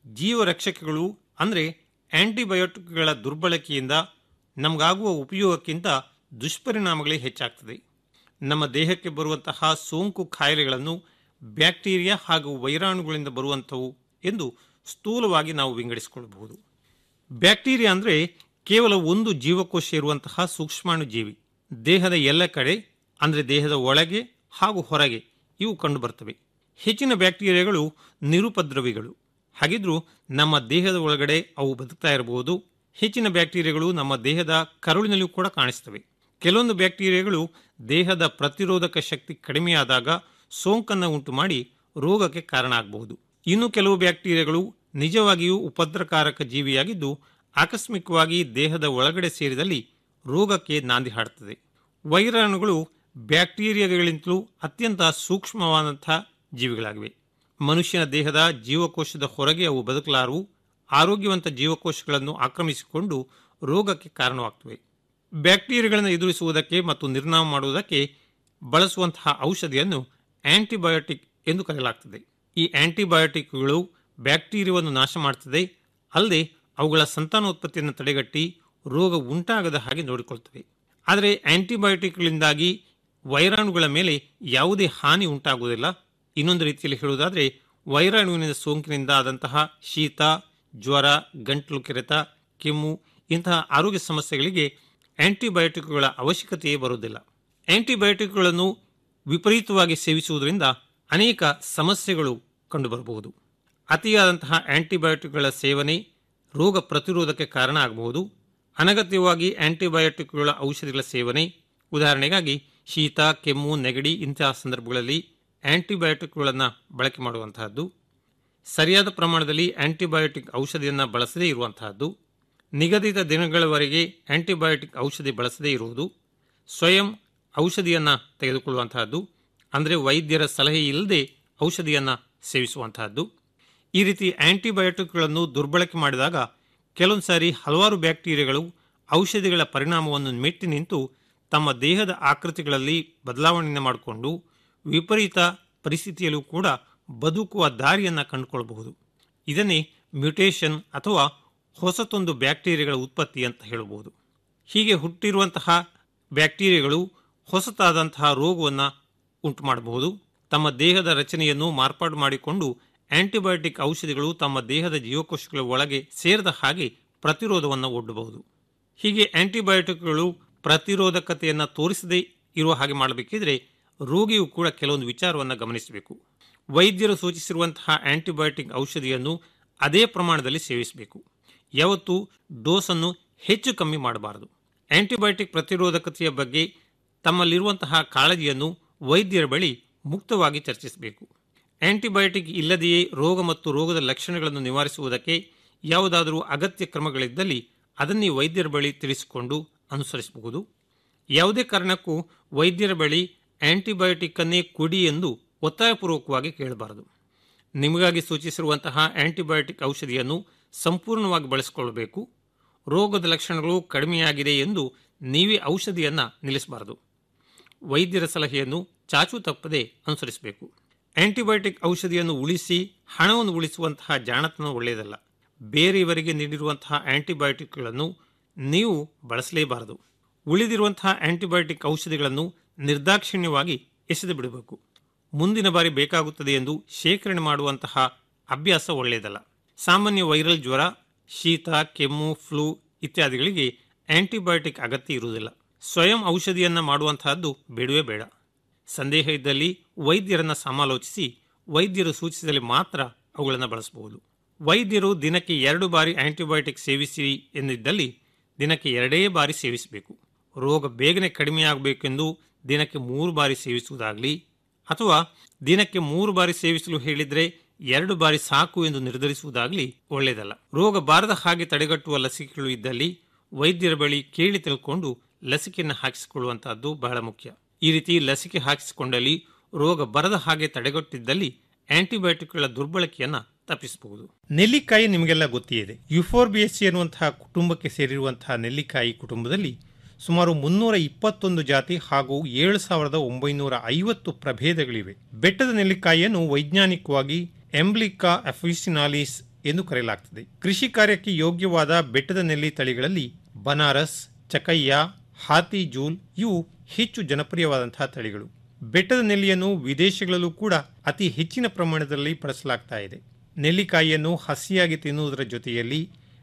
ಜೀವರಕ್ಷಕಗಳು ಅಂದರೆ ಆಂಟಿಬಯೋಟಿಕ್ಗಳ ದುರ್ಬಳಕೆಯಿಂದ ನಮಗಾಗುವ ಉಪಯೋಗಕ್ಕಿಂತ ದುಷ್ಪರಿಣಾಮಗಳೇ ಹೆಚ್ಚಾಗ್ತದೆ ನಮ್ಮ ದೇಹಕ್ಕೆ ಬರುವಂತಹ ಸೋಂಕು ಕಾಯಿಲೆಗಳನ್ನು ಬ್ಯಾಕ್ಟೀರಿಯಾ ಹಾಗೂ ವೈರಾಣುಗಳಿಂದ ಬರುವಂಥವು ಎಂದು ಸ್ಥೂಲವಾಗಿ ನಾವು ವಿಂಗಡಿಸಿಕೊಳ್ಳಬಹುದು ಬ್ಯಾಕ್ಟೀರಿಯಾ ಅಂದರೆ ಕೇವಲ ಒಂದು ಜೀವಕೋಶ ಇರುವಂತಹ ಸೂಕ್ಷ್ಮಾಣು ಜೀವಿ ದೇಹದ ಎಲ್ಲ ಕಡೆ ಅಂದರೆ ದೇಹದ ಒಳಗೆ ಹಾಗೂ ಹೊರಗೆ ಇವು ಕಂಡುಬರ್ತವೆ ಹೆಚ್ಚಿನ ಬ್ಯಾಕ್ಟೀರಿಯಾಗಳು ನಿರುಪದ್ರವಿಗಳು ಹಾಗಿದ್ರೂ ನಮ್ಮ ದೇಹದ ಒಳಗಡೆ ಅವು ಬದುಕ್ತಾ ಇರಬಹುದು ಹೆಚ್ಚಿನ ಬ್ಯಾಕ್ಟೀರಿಯಾಗಳು ನಮ್ಮ ದೇಹದ ಕರುಳಿನಲ್ಲಿಯೂ ಕೂಡ ಕಾಣಿಸ್ತವೆ ಕೆಲವೊಂದು ಬ್ಯಾಕ್ಟೀರಿಯಾಗಳು ದೇಹದ ಪ್ರತಿರೋಧಕ ಶಕ್ತಿ ಕಡಿಮೆಯಾದಾಗ ಸೋಂಕನ್ನು ಉಂಟು ಮಾಡಿ ರೋಗಕ್ಕೆ ಕಾರಣ ಆಗಬಹುದು ಇನ್ನು ಕೆಲವು ಬ್ಯಾಕ್ಟೀರಿಯಾಗಳು ನಿಜವಾಗಿಯೂ ಉಪದ್ರಕಾರಕ ಜೀವಿಯಾಗಿದ್ದು ಆಕಸ್ಮಿಕವಾಗಿ ದೇಹದ ಒಳಗಡೆ ಸೇರಿದಲ್ಲಿ ರೋಗಕ್ಕೆ ನಾಂದಿ ಹಾಡುತ್ತದೆ ವೈರಾಣುಗಳು ಬ್ಯಾಕ್ಟೀರಿಯಾಗಳಿಂತಲೂ ಅತ್ಯಂತ ಸೂಕ್ಷ್ಮವಾದಂಥ ಜೀವಿಗಳಾಗಿವೆ ಮನುಷ್ಯನ ದೇಹದ ಜೀವಕೋಶದ ಹೊರಗೆ ಅವು ಬದುಕಲಾರವು ಆರೋಗ್ಯವಂತ ಜೀವಕೋಶಗಳನ್ನು ಆಕ್ರಮಿಸಿಕೊಂಡು ರೋಗಕ್ಕೆ ಕಾರಣವಾಗ್ತವೆ ಬ್ಯಾಕ್ಟೀರಿಯಾಗಳನ್ನು ಎದುರಿಸುವುದಕ್ಕೆ ಮತ್ತು ನಿರ್ನಾಮ ಮಾಡುವುದಕ್ಕೆ ಬಳಸುವಂತಹ ಔಷಧಿಯನ್ನು ಆಂಟಿಬಯೋಟಿಕ್ ಎಂದು ಕರೆಯಲಾಗ್ತದೆ ಈ ಆಂಟಿಬಯೋಟಿಕ್ಗಳು ಬ್ಯಾಕ್ಟೀರಿಯಾವನ್ನು ನಾಶ ಮಾಡ್ತದೆ ಅಲ್ಲದೆ ಅವುಗಳ ಸಂತಾನೋತ್ಪತ್ತಿಯನ್ನು ತಡೆಗಟ್ಟಿ ರೋಗ ಉಂಟಾಗದ ಹಾಗೆ ನೋಡಿಕೊಳ್ತವೆ ಆದರೆ ಆಂಟಿಬಯೋಟಿಕ್ಗಳಿಂದಾಗಿ ವೈರಾಣುಗಳ ಮೇಲೆ ಯಾವುದೇ ಹಾನಿ ಉಂಟಾಗುವುದಿಲ್ಲ ಇನ್ನೊಂದು ರೀತಿಯಲ್ಲಿ ಹೇಳುವುದಾದರೆ ವೈರಾಣುವಿನ ಸೋಂಕಿನಿಂದ ಆದಂತಹ ಶೀತ ಜ್ವರ ಗಂಟಲು ಕೆರೆತ ಕೆಮ್ಮು ಇಂತಹ ಆರೋಗ್ಯ ಸಮಸ್ಯೆಗಳಿಗೆ ಆಂಟಿಬಯೋಟಿಕ್ಗಳ ಅವಶ್ಯಕತೆಯೇ ಬರುವುದಿಲ್ಲ ಆಂಟಿಬಯೋಟಿಕ್ಗಳನ್ನು ವಿಪರೀತವಾಗಿ ಸೇವಿಸುವುದರಿಂದ ಅನೇಕ ಸಮಸ್ಯೆಗಳು ಕಂಡುಬರಬಹುದು ಅತಿಯಾದಂತಹ ಆಂಟಿಬಯೋಟಿಕ್ಗಳ ಸೇವನೆ ರೋಗ ಪ್ರತಿರೋಧಕ್ಕೆ ಕಾರಣ ಆಗಬಹುದು ಅನಗತ್ಯವಾಗಿ ಆಂಟಿಬಯೋಟಿಕ್ಗಳ ಔಷಧಿಗಳ ಸೇವನೆ ಉದಾಹರಣೆಗಾಗಿ ಶೀತ ಕೆಮ್ಮು ನೆಗಡಿ ಇಂತಹ ಸಂದರ್ಭಗಳಲ್ಲಿ ಆಂಟಿಬಯೋಟಿಕ್ಗಳನ್ನು ಬಳಕೆ ಮಾಡುವಂತಹದ್ದು ಸರಿಯಾದ ಪ್ರಮಾಣದಲ್ಲಿ ಆಂಟಿಬಯೋಟಿಕ್ ಔಷಧಿಯನ್ನು ಬಳಸದೇ ಇರುವಂತಹದ್ದು ನಿಗದಿತ ದಿನಗಳವರೆಗೆ ಆಂಟಿಬಯೋಟಿಕ್ ಔಷಧಿ ಬಳಸದೇ ಇರುವುದು ಸ್ವಯಂ ಔಷಧಿಯನ್ನು ತೆಗೆದುಕೊಳ್ಳುವಂತಹದ್ದು ಅಂದರೆ ವೈದ್ಯರ ಸಲಹೆ ಇಲ್ಲದೆ ಔಷಧಿಯನ್ನು ಸೇವಿಸುವಂತಹದ್ದು ಈ ರೀತಿ ಆಂಟಿಬಯೋಟಿಕ್ಗಳನ್ನು ದುರ್ಬಳಕೆ ಮಾಡಿದಾಗ ಕೆಲವೊಂದು ಸಾರಿ ಹಲವಾರು ಬ್ಯಾಕ್ಟೀರಿಯಾಗಳು ಔಷಧಿಗಳ ಪರಿಣಾಮವನ್ನು ಮೆಟ್ಟಿ ನಿಂತು ತಮ್ಮ ದೇಹದ ಆಕೃತಿಗಳಲ್ಲಿ ಬದಲಾವಣೆಯನ್ನು ಮಾಡಿಕೊಂಡು ವಿಪರೀತ ಪರಿಸ್ಥಿತಿಯಲ್ಲೂ ಕೂಡ ಬದುಕುವ ದಾರಿಯನ್ನು ಕಂಡುಕೊಳ್ಳಬಹುದು ಇದನ್ನೇ ಮ್ಯೂಟೇಷನ್ ಅಥವಾ ಹೊಸತೊಂದು ಬ್ಯಾಕ್ಟೀರಿಯಾಗಳ ಉತ್ಪತ್ತಿ ಅಂತ ಹೇಳಬಹುದು ಹೀಗೆ ಹುಟ್ಟಿರುವಂತಹ ಬ್ಯಾಕ್ಟೀರಿಯಾಗಳು ಹೊಸತಾದಂತಹ ರೋಗವನ್ನು ಉಂಟು ಮಾಡಬಹುದು ತಮ್ಮ ದೇಹದ ರಚನೆಯನ್ನು ಮಾರ್ಪಾಡು ಮಾಡಿಕೊಂಡು ಆಂಟಿಬಯೋಟಿಕ್ ಔಷಧಿಗಳು ತಮ್ಮ ದೇಹದ ಜೀವಕೋಶಗಳ ಒಳಗೆ ಸೇರಿದ ಹಾಗೆ ಪ್ರತಿರೋಧವನ್ನು ಒಡ್ಡಬಹುದು ಹೀಗೆ ಆಂಟಿಬಯೋಟಿಕ್ಗಳು ಪ್ರತಿರೋಧಕತೆಯನ್ನು ತೋರಿಸದೇ ಇರುವ ಹಾಗೆ ಮಾಡಬೇಕಿದ್ರೆ ರೋಗಿಯು ಕೂಡ ಕೆಲವೊಂದು ವಿಚಾರವನ್ನು ಗಮನಿಸಬೇಕು ವೈದ್ಯರು ಸೂಚಿಸಿರುವಂತಹ ಆಂಟಿಬಯೋಟಿಕ್ ಔಷಧಿಯನ್ನು ಅದೇ ಪ್ರಮಾಣದಲ್ಲಿ ಸೇವಿಸಬೇಕು ಯಾವತ್ತೂ ಡೋಸನ್ನು ಹೆಚ್ಚು ಕಮ್ಮಿ ಮಾಡಬಾರದು ಆಂಟಿಬಯೋಟಿಕ್ ಪ್ರತಿರೋಧಕತೆಯ ಬಗ್ಗೆ ತಮ್ಮಲ್ಲಿರುವಂತಹ ಕಾಳಜಿಯನ್ನು ವೈದ್ಯರ ಬಳಿ ಮುಕ್ತವಾಗಿ ಚರ್ಚಿಸಬೇಕು ಆಂಟಿಬಯೋಟಿಕ್ ಇಲ್ಲದೆಯೇ ರೋಗ ಮತ್ತು ರೋಗದ ಲಕ್ಷಣಗಳನ್ನು ನಿವಾರಿಸುವುದಕ್ಕೆ ಯಾವುದಾದರೂ ಅಗತ್ಯ ಕ್ರಮಗಳಿದ್ದಲ್ಲಿ ಅದನ್ನೇ ವೈದ್ಯರ ಬಳಿ ತಿಳಿಸಿಕೊಂಡು ಅನುಸರಿಸಬಹುದು ಯಾವುದೇ ಕಾರಣಕ್ಕೂ ವೈದ್ಯರ ಬಳಿ ಆಂಟಿಬಯೋಟಿಕ್ ಅನ್ನೇ ಕೊಡಿ ಎಂದು ಒತ್ತಾಯಪೂರ್ವಕವಾಗಿ ಕೇಳಬಾರದು ನಿಮಗಾಗಿ ಸೂಚಿಸಿರುವಂತಹ ಆಂಟಿಬಯೋಟಿಕ್ ಔಷಧಿಯನ್ನು ಸಂಪೂರ್ಣವಾಗಿ ಬಳಸಿಕೊಳ್ಳಬೇಕು ರೋಗದ ಲಕ್ಷಣಗಳು ಕಡಿಮೆಯಾಗಿದೆ ಎಂದು ನೀವೇ ಔಷಧಿಯನ್ನು ನಿಲ್ಲಿಸಬಾರದು ವೈದ್ಯರ ಸಲಹೆಯನ್ನು ಚಾಚು ತಪ್ಪದೆ ಅನುಸರಿಸಬೇಕು ಆಂಟಿಬಯೋಟಿಕ್ ಔಷಧಿಯನ್ನು ಉಳಿಸಿ ಹಣವನ್ನು ಉಳಿಸುವಂತಹ ಜಾಣತನ ಒಳ್ಳೆಯದಲ್ಲ ಬೇರೆಯವರಿಗೆ ನೀಡಿರುವಂತಹ ಆಂಟಿಬಯೋಟಿಕ್ಗಳನ್ನು ನೀವು ಬಳಸಲೇಬಾರದು ಉಳಿದಿರುವಂತಹ ಆಂಟಿಬಯೋಟಿಕ್ ಔಷಧಿಗಳನ್ನು ನಿರ್ದಾಕ್ಷಿಣ್ಯವಾಗಿ ಎಸೆದು ಬಿಡಬೇಕು ಮುಂದಿನ ಬಾರಿ ಬೇಕಾಗುತ್ತದೆ ಎಂದು ಶೇಖರಣೆ ಮಾಡುವಂತಹ ಅಭ್ಯಾಸ ಒಳ್ಳೆಯದಲ್ಲ ಸಾಮಾನ್ಯ ವೈರಲ್ ಜ್ವರ ಶೀತ ಕೆಮ್ಮು ಫ್ಲೂ ಇತ್ಯಾದಿಗಳಿಗೆ ಆಂಟಿಬಯೋಟಿಕ್ ಅಗತ್ಯ ಇರುವುದಿಲ್ಲ ಸ್ವಯಂ ಔಷಧಿಯನ್ನ ಮಾಡುವಂತಹದ್ದು ಬೇಡವೇ ಬೇಡ ಸಂದೇಹ ಇದ್ದಲ್ಲಿ ವೈದ್ಯರನ್ನ ಸಮಾಲೋಚಿಸಿ ವೈದ್ಯರು ಸೂಚಿಸಿದಲ್ಲಿ ಮಾತ್ರ ಅವುಗಳನ್ನು ಬಳಸಬಹುದು ವೈದ್ಯರು ದಿನಕ್ಕೆ ಎರಡು ಬಾರಿ ಆಂಟಿಬಯೋಟಿಕ್ ಸೇವಿಸಿ ಎಂದಿದ್ದಲ್ಲಿ ದಿನಕ್ಕೆ ಎರಡೇ ಬಾರಿ ಸೇವಿಸಬೇಕು ರೋಗ ಬೇಗನೆ ಕಡಿಮೆಯಾಗಬೇಕೆಂದು ದಿನಕ್ಕೆ ಮೂರು ಬಾರಿ ಸೇವಿಸುವುದಾಗಲಿ ಅಥವಾ ದಿನಕ್ಕೆ ಮೂರು ಬಾರಿ ಸೇವಿಸಲು ಹೇಳಿದ್ರೆ ಎರಡು ಬಾರಿ ಸಾಕು ಎಂದು ನಿರ್ಧರಿಸುವುದಾಗಲಿ ಒಳ್ಳೆಯದಲ್ಲ ರೋಗ ಬಾರದ ಹಾಗೆ ತಡೆಗಟ್ಟುವ ಲಸಿಕೆಗಳು ಇದ್ದಲ್ಲಿ ವೈದ್ಯರ ಬಳಿ ಕೇಳಿ ತಿಳ್ಕೊಂಡು ಲಸಿಕೆಯನ್ನು ಹಾಕಿಸಿಕೊಳ್ಳುವಂತಹದ್ದು ಬಹಳ ಮುಖ್ಯ ಈ ರೀತಿ ಲಸಿಕೆ ಹಾಕಿಸಿಕೊಂಡಲ್ಲಿ ರೋಗ ಬರದ ಹಾಗೆ ತಡೆಗಟ್ಟಿದ್ದಲ್ಲಿ ಆಂಟಿಬಯೋಟಿಕ್ಗಳ ದುರ್ಬಳಕೆಯನ್ನ ತಪ್ಪಿಸಬಹುದು ನೆಲ್ಲಿಕಾಯಿ ನಿಮಗೆಲ್ಲ ಗೊತ್ತಿದೆ ಯುಫೋರ್ಬಿಯಸ್ಸಿ ಎನ್ನುವಂತಹ ಕುಟುಂಬಕ್ಕೆ ಸೇರಿರುವಂತಹ ನೆಲ್ಲಿಕಾಯಿ ಕುಟುಂಬದಲ್ಲಿ ಸುಮಾರು ಮುನ್ನೂರ ಇಪ್ಪತ್ತೊಂದು ಜಾತಿ ಹಾಗೂ ಏಳು ಸಾವಿರದ ಒಂಬೈನೂರ ಐವತ್ತು ಪ್ರಭೇದಗಳಿವೆ ಬೆಟ್ಟದ ನೆಲ್ಲಿಕಾಯಿಯನ್ನು ವೈಜ್ಞಾನಿಕವಾಗಿ ಎಂಬ್ಲಿಕಾ ಅಫಿಸಿನಾಲಿಸ್ ಎಂದು ಕರೆಯಲಾಗ್ತದೆ ಕೃಷಿ ಕಾರ್ಯಕ್ಕೆ ಯೋಗ್ಯವಾದ ಬೆಟ್ಟದ ನೆಲ್ಲಿ ತಳಿಗಳಲ್ಲಿ ಬನಾರಸ್ ಚಕಯ್ಯ ಹಾತಿ ಜೂಲ್ ಇವು ಹೆಚ್ಚು ಜನಪ್ರಿಯವಾದಂತಹ ತಳಿಗಳು ಬೆಟ್ಟದ ನೆಲ್ಲಿಯನ್ನು ವಿದೇಶಗಳಲ್ಲೂ ಕೂಡ ಅತಿ ಹೆಚ್ಚಿನ ಪ್ರಮಾಣದಲ್ಲಿ ಬಳಸಲಾಗ್ತಾ ಇದೆ ನೆಲ್ಲಿಕಾಯಿಯನ್ನು ಹಸಿಯಾಗಿ ತಿನ್ನುವುದರ ಜೊತೆಯಲ್ಲಿ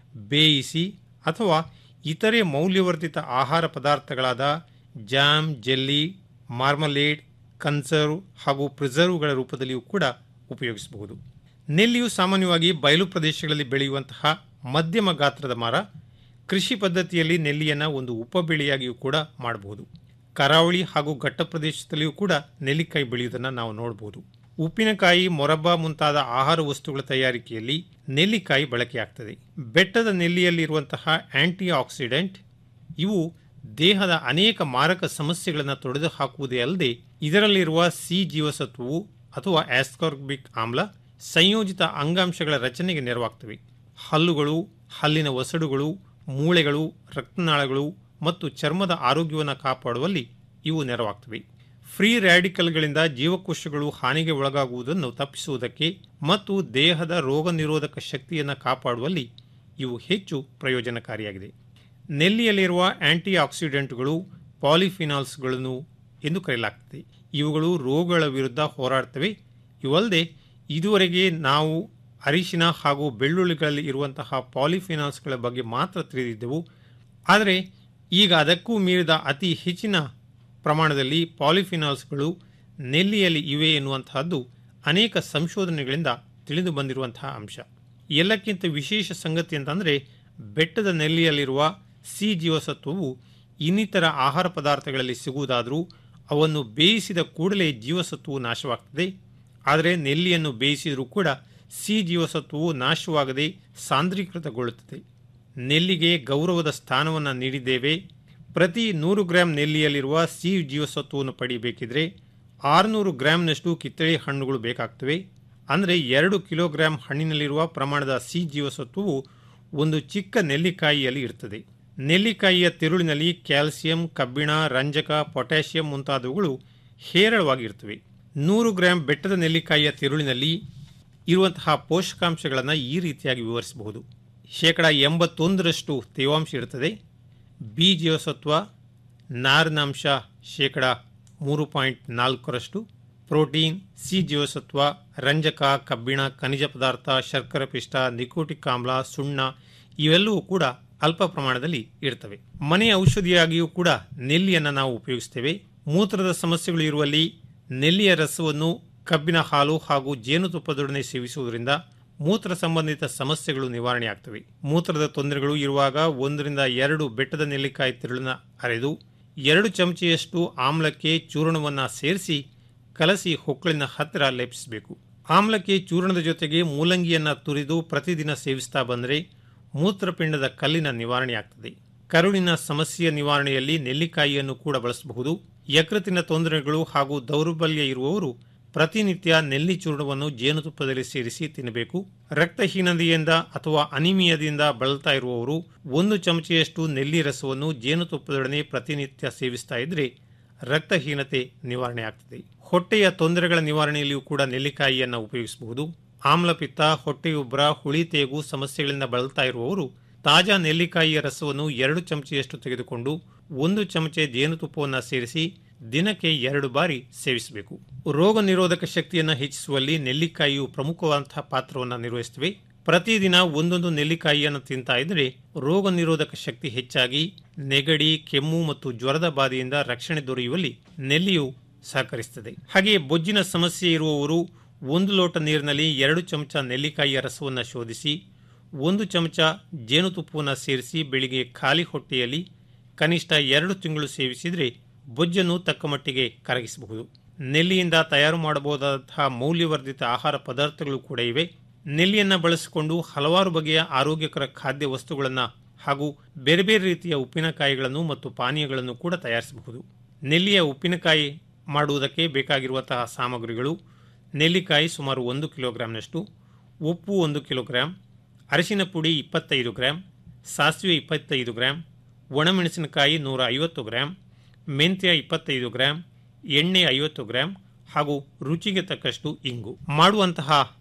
ಬೇಯಿಸಿ ಅಥವಾ ಇತರೆ ಮೌಲ್ಯವರ್ಧಿತ ಆಹಾರ ಪದಾರ್ಥಗಳಾದ ಜಾಮ್ ಜೆಲ್ಲಿ ಮಾರ್ಮಲೇಡ್ ಕನ್ಸರ್ವ್ ಹಾಗೂ ಪ್ರಿಸರ್ವ್ಗಳ ರೂಪದಲ್ಲಿಯೂ ಕೂಡ ಉಪಯೋಗಿಸಬಹುದು ನೆಲ್ಲಿಯು ಸಾಮಾನ್ಯವಾಗಿ ಬಯಲು ಪ್ರದೇಶಗಳಲ್ಲಿ ಬೆಳೆಯುವಂತಹ ಮಧ್ಯಮ ಗಾತ್ರದ ಮರ ಕೃಷಿ ಪದ್ಧತಿಯಲ್ಲಿ ನೆಲ್ಲಿಯನ್ನು ಒಂದು ಉಪಬೆಳೆಯಾಗಿಯೂ ಕೂಡ ಮಾಡಬಹುದು ಕರಾವಳಿ ಹಾಗೂ ಘಟ್ಟ ಪ್ರದೇಶದಲ್ಲಿಯೂ ಕೂಡ ನೆಲ್ಲಿಕಾಯಿ ಬೆಳೆಯುವುದನ್ನು ನಾವು ನೋಡಬಹುದು ಉಪ್ಪಿನಕಾಯಿ ಮೊರಬ್ಬ ಮುಂತಾದ ಆಹಾರ ವಸ್ತುಗಳ ತಯಾರಿಕೆಯಲ್ಲಿ ನೆಲ್ಲಿಕಾಯಿ ಬಳಕೆಯಾಗ್ತದೆ ಬೆಟ್ಟದ ನೆಲ್ಲಿಯಲ್ಲಿರುವಂತಹ ಆಂಟಿ ಆಕ್ಸಿಡೆಂಟ್ ಇವು ದೇಹದ ಅನೇಕ ಮಾರಕ ಸಮಸ್ಯೆಗಳನ್ನು ತೊಡೆದು ಹಾಕುವುದೇ ಅಲ್ಲದೆ ಇದರಲ್ಲಿರುವ ಸಿ ಜೀವಸತ್ವವು ಅಥವಾ ಆಸ್ಕಾರ್ಬಿಕ್ ಆಮ್ಲ ಸಂಯೋಜಿತ ಅಂಗಾಂಶಗಳ ರಚನೆಗೆ ನೆರವಾಗ್ತವೆ ಹಲ್ಲುಗಳು ಹಲ್ಲಿನ ಒಸಡುಗಳು ಮೂಳೆಗಳು ರಕ್ತನಾಳಗಳು ಮತ್ತು ಚರ್ಮದ ಆರೋಗ್ಯವನ್ನು ಕಾಪಾಡುವಲ್ಲಿ ಇವು ನೆರವಾಗ್ತವೆ ಫ್ರೀ ರ್ಯಾಡಿಕಲ್ಗಳಿಂದ ಜೀವಕೋಶಗಳು ಹಾನಿಗೆ ಒಳಗಾಗುವುದನ್ನು ತಪ್ಪಿಸುವುದಕ್ಕೆ ಮತ್ತು ದೇಹದ ರೋಗ ನಿರೋಧಕ ಶಕ್ತಿಯನ್ನು ಕಾಪಾಡುವಲ್ಲಿ ಇವು ಹೆಚ್ಚು ಪ್ರಯೋಜನಕಾರಿಯಾಗಿದೆ ನೆಲ್ಲಿಯಲ್ಲಿರುವ ಆಂಟಿ ಆಕ್ಸಿಡೆಂಟ್ಗಳು ಪಾಲಿಫಿನಾಲ್ಸ್ಗಳನ್ನು ಎಂದು ಕರೆಯಲಾಗ್ತದೆ ಇವುಗಳು ರೋಗಗಳ ವಿರುದ್ಧ ಹೋರಾಡ್ತವೆ ಇವಲ್ಲದೆ ಇದುವರೆಗೆ ನಾವು ಅರಿಶಿನ ಹಾಗೂ ಬೆಳ್ಳುಳ್ಳಿಗಳಲ್ಲಿ ಇರುವಂತಹ ಪಾಲಿಫಿನಾಲ್ಸ್ಗಳ ಬಗ್ಗೆ ಮಾತ್ರ ತಿಳಿದಿದ್ದೆವು ಆದರೆ ಈಗ ಅದಕ್ಕೂ ಮೀರಿದ ಅತಿ ಹೆಚ್ಚಿನ ಪ್ರಮಾಣದಲ್ಲಿ ಪಾಲಿಫಿನಾಲ್ಸ್ಗಳು ನೆಲ್ಲಿಯಲ್ಲಿ ಇವೆ ಎನ್ನುವಂತಹದ್ದು ಅನೇಕ ಸಂಶೋಧನೆಗಳಿಂದ ತಿಳಿದು ಬಂದಿರುವಂತಹ ಅಂಶ ಎಲ್ಲಕ್ಕಿಂತ ವಿಶೇಷ ಸಂಗತಿ ಅಂತಂದರೆ ಬೆಟ್ಟದ ನೆಲ್ಲಿಯಲ್ಲಿರುವ ಸಿ ಜೀವಸತ್ವವು ಇನ್ನಿತರ ಆಹಾರ ಪದಾರ್ಥಗಳಲ್ಲಿ ಸಿಗುವುದಾದರೂ ಅವನ್ನು ಬೇಯಿಸಿದ ಕೂಡಲೇ ಜೀವಸತ್ವವು ನಾಶವಾಗ್ತದೆ ಆದರೆ ನೆಲ್ಲಿಯನ್ನು ಬೇಯಿಸಿದರೂ ಕೂಡ ಸಿ ಜೀವಸತ್ವವು ನಾಶವಾಗದೆ ಸಾಂದ್ರೀಕೃತಗೊಳ್ಳುತ್ತದೆ ನೆಲ್ಲಿಗೆ ಗೌರವದ ಸ್ಥಾನವನ್ನು ನೀಡಿದ್ದೇವೆ ಪ್ರತಿ ನೂರು ಗ್ರಾಂ ನೆಲ್ಲಿಯಲ್ಲಿರುವ ಸಿ ಜೀವಸತ್ವವನ್ನು ಪಡೆಯಬೇಕಿದ್ರೆ ಆರುನೂರು ಗ್ರಾಂನಷ್ಟು ಕಿತ್ತಳೆ ಹಣ್ಣುಗಳು ಬೇಕಾಗ್ತವೆ ಅಂದರೆ ಎರಡು ಕಿಲೋಗ್ರಾಂ ಹಣ್ಣಿನಲ್ಲಿರುವ ಪ್ರಮಾಣದ ಸಿ ಜೀವಸತ್ವವು ಒಂದು ಚಿಕ್ಕ ನೆಲ್ಲಿಕಾಯಿಯಲ್ಲಿ ಇರ್ತದೆ ನೆಲ್ಲಿಕಾಯಿಯ ತಿರುಳಿನಲ್ಲಿ ಕ್ಯಾಲ್ಸಿಯಂ ಕಬ್ಬಿಣ ರಂಜಕ ಪೊಟ್ಯಾಷಿಯಂ ಮುಂತಾದವುಗಳು ಹೇರಳವಾಗಿರ್ತವೆ ನೂರು ಗ್ರಾಂ ಬೆಟ್ಟದ ನೆಲ್ಲಿಕಾಯಿಯ ತಿರುಳಿನಲ್ಲಿ ಇರುವಂತಹ ಪೋಷಕಾಂಶಗಳನ್ನು ಈ ರೀತಿಯಾಗಿ ವಿವರಿಸಬಹುದು ಶೇಕಡ ಎಂಬತ್ತೊಂದರಷ್ಟು ತೇವಾಂಶ ಇರುತ್ತದೆ ಬಿ ಜೀವಸತ್ವ ನಾರಿನಾಂಶ ಶೇಕಡ ಮೂರು ಪಾಯಿಂಟ್ ನಾಲ್ಕರಷ್ಟು ಪ್ರೋಟೀನ್ ಸಿ ಜೀವಸತ್ವ ರಂಜಕ ಕಬ್ಬಿಣ ಖನಿಜ ಪದಾರ್ಥ ಶರ್ಕರ ಪಿಷ್ಟ ನಿಕೋಟಿಕ್ ಆಮ್ಲ ಸುಣ್ಣ ಇವೆಲ್ಲವೂ ಕೂಡ ಅಲ್ಪ ಪ್ರಮಾಣದಲ್ಲಿ ಇರ್ತವೆ ಮನೆ ಔಷಧಿಯಾಗಿಯೂ ಕೂಡ ನೆಲ್ಲಿಯನ್ನು ನಾವು ಉಪಯೋಗಿಸ್ತೇವೆ ಮೂತ್ರದ ಸಮಸ್ಯೆಗಳು ಇರುವಲ್ಲಿ ನೆಲ್ಲಿಯ ರಸವನ್ನು ಕಬ್ಬಿನ ಹಾಲು ಹಾಗೂ ಜೇನುತುಪ್ಪದೊಡನೆ ಸೇವಿಸುವುದರಿಂದ ಮೂತ್ರ ಸಂಬಂಧಿತ ಸಮಸ್ಯೆಗಳು ನಿವಾರಣೆಯಾಗ್ತವೆ ಮೂತ್ರದ ತೊಂದರೆಗಳು ಇರುವಾಗ ಒಂದರಿಂದ ಎರಡು ಬೆಟ್ಟದ ನೆಲ್ಲಿಕಾಯಿ ತಿರುಳನ್ನ ಅರೆದು ಎರಡು ಚಮಚೆಯಷ್ಟು ಆಮ್ಲಕ್ಕೆ ಚೂರ್ಣವನ್ನು ಸೇರಿಸಿ ಕಲಸಿ ಹೊಕ್ಕಳಿನ ಹತ್ತಿರ ಲೇಪಿಸಬೇಕು ಆಮ್ಲಕ್ಕೆ ಚೂರ್ಣದ ಜೊತೆಗೆ ಮೂಲಂಗಿಯನ್ನು ತುರಿದು ಪ್ರತಿದಿನ ಸೇವಿಸ್ತಾ ಬಂದರೆ ಮೂತ್ರಪಿಂಡದ ಕಲ್ಲಿನ ನಿವಾರಣೆಯಾಗ್ತದೆ ಕರುಳಿನ ಸಮಸ್ಯೆಯ ನಿವಾರಣೆಯಲ್ಲಿ ನೆಲ್ಲಿಕಾಯಿಯನ್ನು ಕೂಡ ಬಳಸಬಹುದು ಯಕೃತಿನ ತೊಂದರೆಗಳು ಹಾಗೂ ದೌರ್ಬಲ್ಯ ಇರುವವರು ಪ್ರತಿನಿತ್ಯ ನೆಲ್ಲಿ ಚೂರ್ಣವನ್ನು ಜೇನುತುಪ್ಪದಲ್ಲಿ ಸೇರಿಸಿ ತಿನ್ನಬೇಕು ರಕ್ತಹೀನತೆಯಿಂದ ಅಥವಾ ಅನಿಮಿಯದಿಂದ ಬಳಲ್ತಾ ಇರುವವರು ಒಂದು ಚಮಚೆಯಷ್ಟು ನೆಲ್ಲಿ ರಸವನ್ನು ಜೇನುತುಪ್ಪದೊಡನೆ ಪ್ರತಿನಿತ್ಯ ಸೇವಿಸ್ತಾ ಇದ್ರೆ ರಕ್ತಹೀನತೆ ನಿವಾರಣೆ ಆಗ್ತದೆ ಹೊಟ್ಟೆಯ ತೊಂದರೆಗಳ ನಿವಾರಣೆಯಲ್ಲಿಯೂ ಕೂಡ ನೆಲ್ಲಿಕಾಯಿಯನ್ನು ಉಪಯೋಗಿಸಬಹುದು ಆಮ್ಲಪಿತ್ತ ಹೊಟ್ಟೆಯುಬ್ಬರ ಹುಳಿ ತೇಗು ಸಮಸ್ಯೆಗಳಿಂದ ಬಳಲ್ತಾ ಇರುವವರು ತಾಜಾ ನೆಲ್ಲಿಕಾಯಿಯ ರಸವನ್ನು ಎರಡು ಚಮಚೆಯಷ್ಟು ತೆಗೆದುಕೊಂಡು ಒಂದು ಚಮಚೆ ಜೇನುತುಪ್ಪವನ್ನು ಸೇರಿಸಿ ದಿನಕ್ಕೆ ಎರಡು ಬಾರಿ ಸೇವಿಸಬೇಕು ರೋಗ ನಿರೋಧಕ ಶಕ್ತಿಯನ್ನು ಹೆಚ್ಚಿಸುವಲ್ಲಿ ನೆಲ್ಲಿಕಾಯಿಯು ಪ್ರಮುಖವಾದಂತಹ ಪಾತ್ರವನ್ನು ನಿರ್ವಹಿಸುತ್ತವೆ ಪ್ರತಿದಿನ ಒಂದೊಂದು ನೆಲ್ಲಿಕಾಯಿಯನ್ನು ತಿಂತಾ ಇದ್ರೆ ರೋಗ ನಿರೋಧಕ ಶಕ್ತಿ ಹೆಚ್ಚಾಗಿ ನೆಗಡಿ ಕೆಮ್ಮು ಮತ್ತು ಜ್ವರದ ಬಾಧೆಯಿಂದ ರಕ್ಷಣೆ ದೊರೆಯುವಲ್ಲಿ ನೆಲ್ಲಿಯು ಸಹಕರಿಸುತ್ತದೆ ಹಾಗೆಯೇ ಬೊಜ್ಜಿನ ಸಮಸ್ಯೆ ಇರುವವರು ಒಂದು ಲೋಟ ನೀರಿನಲ್ಲಿ ಎರಡು ಚಮಚ ನೆಲ್ಲಿಕಾಯಿಯ ರಸವನ್ನು ಶೋಧಿಸಿ ಒಂದು ಚಮಚ ಜೇನುತುಪ್ಪವನ್ನು ಸೇರಿಸಿ ಬೆಳಿಗ್ಗೆ ಖಾಲಿ ಹೊಟ್ಟೆಯಲ್ಲಿ ಕನಿಷ್ಠ ಎರಡು ತಿಂಗಳು ಸೇವಿಸಿದರೆ ಬೊಜ್ಜನ್ನು ತಕ್ಕ ಮಟ್ಟಿಗೆ ಕರಗಿಸಬಹುದು ನೆಲ್ಲಿಯಿಂದ ತಯಾರು ಮಾಡಬಹುದಾದಂತಹ ಮೌಲ್ಯವರ್ಧಿತ ಆಹಾರ ಪದಾರ್ಥಗಳು ಕೂಡ ಇವೆ ನೆಲ್ಲಿಯನ್ನು ಬಳಸಿಕೊಂಡು ಹಲವಾರು ಬಗೆಯ ಆರೋಗ್ಯಕರ ಖಾದ್ಯ ವಸ್ತುಗಳನ್ನು ಹಾಗೂ ಬೇರೆ ಬೇರೆ ರೀತಿಯ ಉಪ್ಪಿನಕಾಯಿಗಳನ್ನು ಮತ್ತು ಪಾನೀಯಗಳನ್ನು ಕೂಡ ತಯಾರಿಸಬಹುದು ನೆಲ್ಲಿಯ ಉಪ್ಪಿನಕಾಯಿ ಮಾಡುವುದಕ್ಕೆ ಬೇಕಾಗಿರುವಂತಹ ಸಾಮಗ್ರಿಗಳು ನೆಲ್ಲಿಕಾಯಿ ಸುಮಾರು ಒಂದು ಕಿಲೋಗ್ರಾಂನಷ್ಟು ಉಪ್ಪು ಒಂದು ಕಿಲೋಗ್ರಾಂ ಅರಿಶಿನ ಪುಡಿ ಇಪ್ಪತ್ತೈದು ಗ್ರಾಂ ಸಾಸಿವೆ ಇಪ್ಪತ್ತೈದು ಗ್ರಾಂ ಒಣಮೆಣಸಿನಕಾಯಿ ನೂರ ಐವತ್ತು ಗ್ರಾಂ ಮೆಂತ್ಯ ಇಪ್ಪತ್ತೈದು ಗ್ರಾಂ ಎಣ್ಣೆ ಐವತ್ತು ಗ್ರಾಂ ಹಾಗೂ ರುಚಿಗೆ ತಕ್ಕಷ್ಟು ಇಂಗು ಮಾಡುವಂತಹ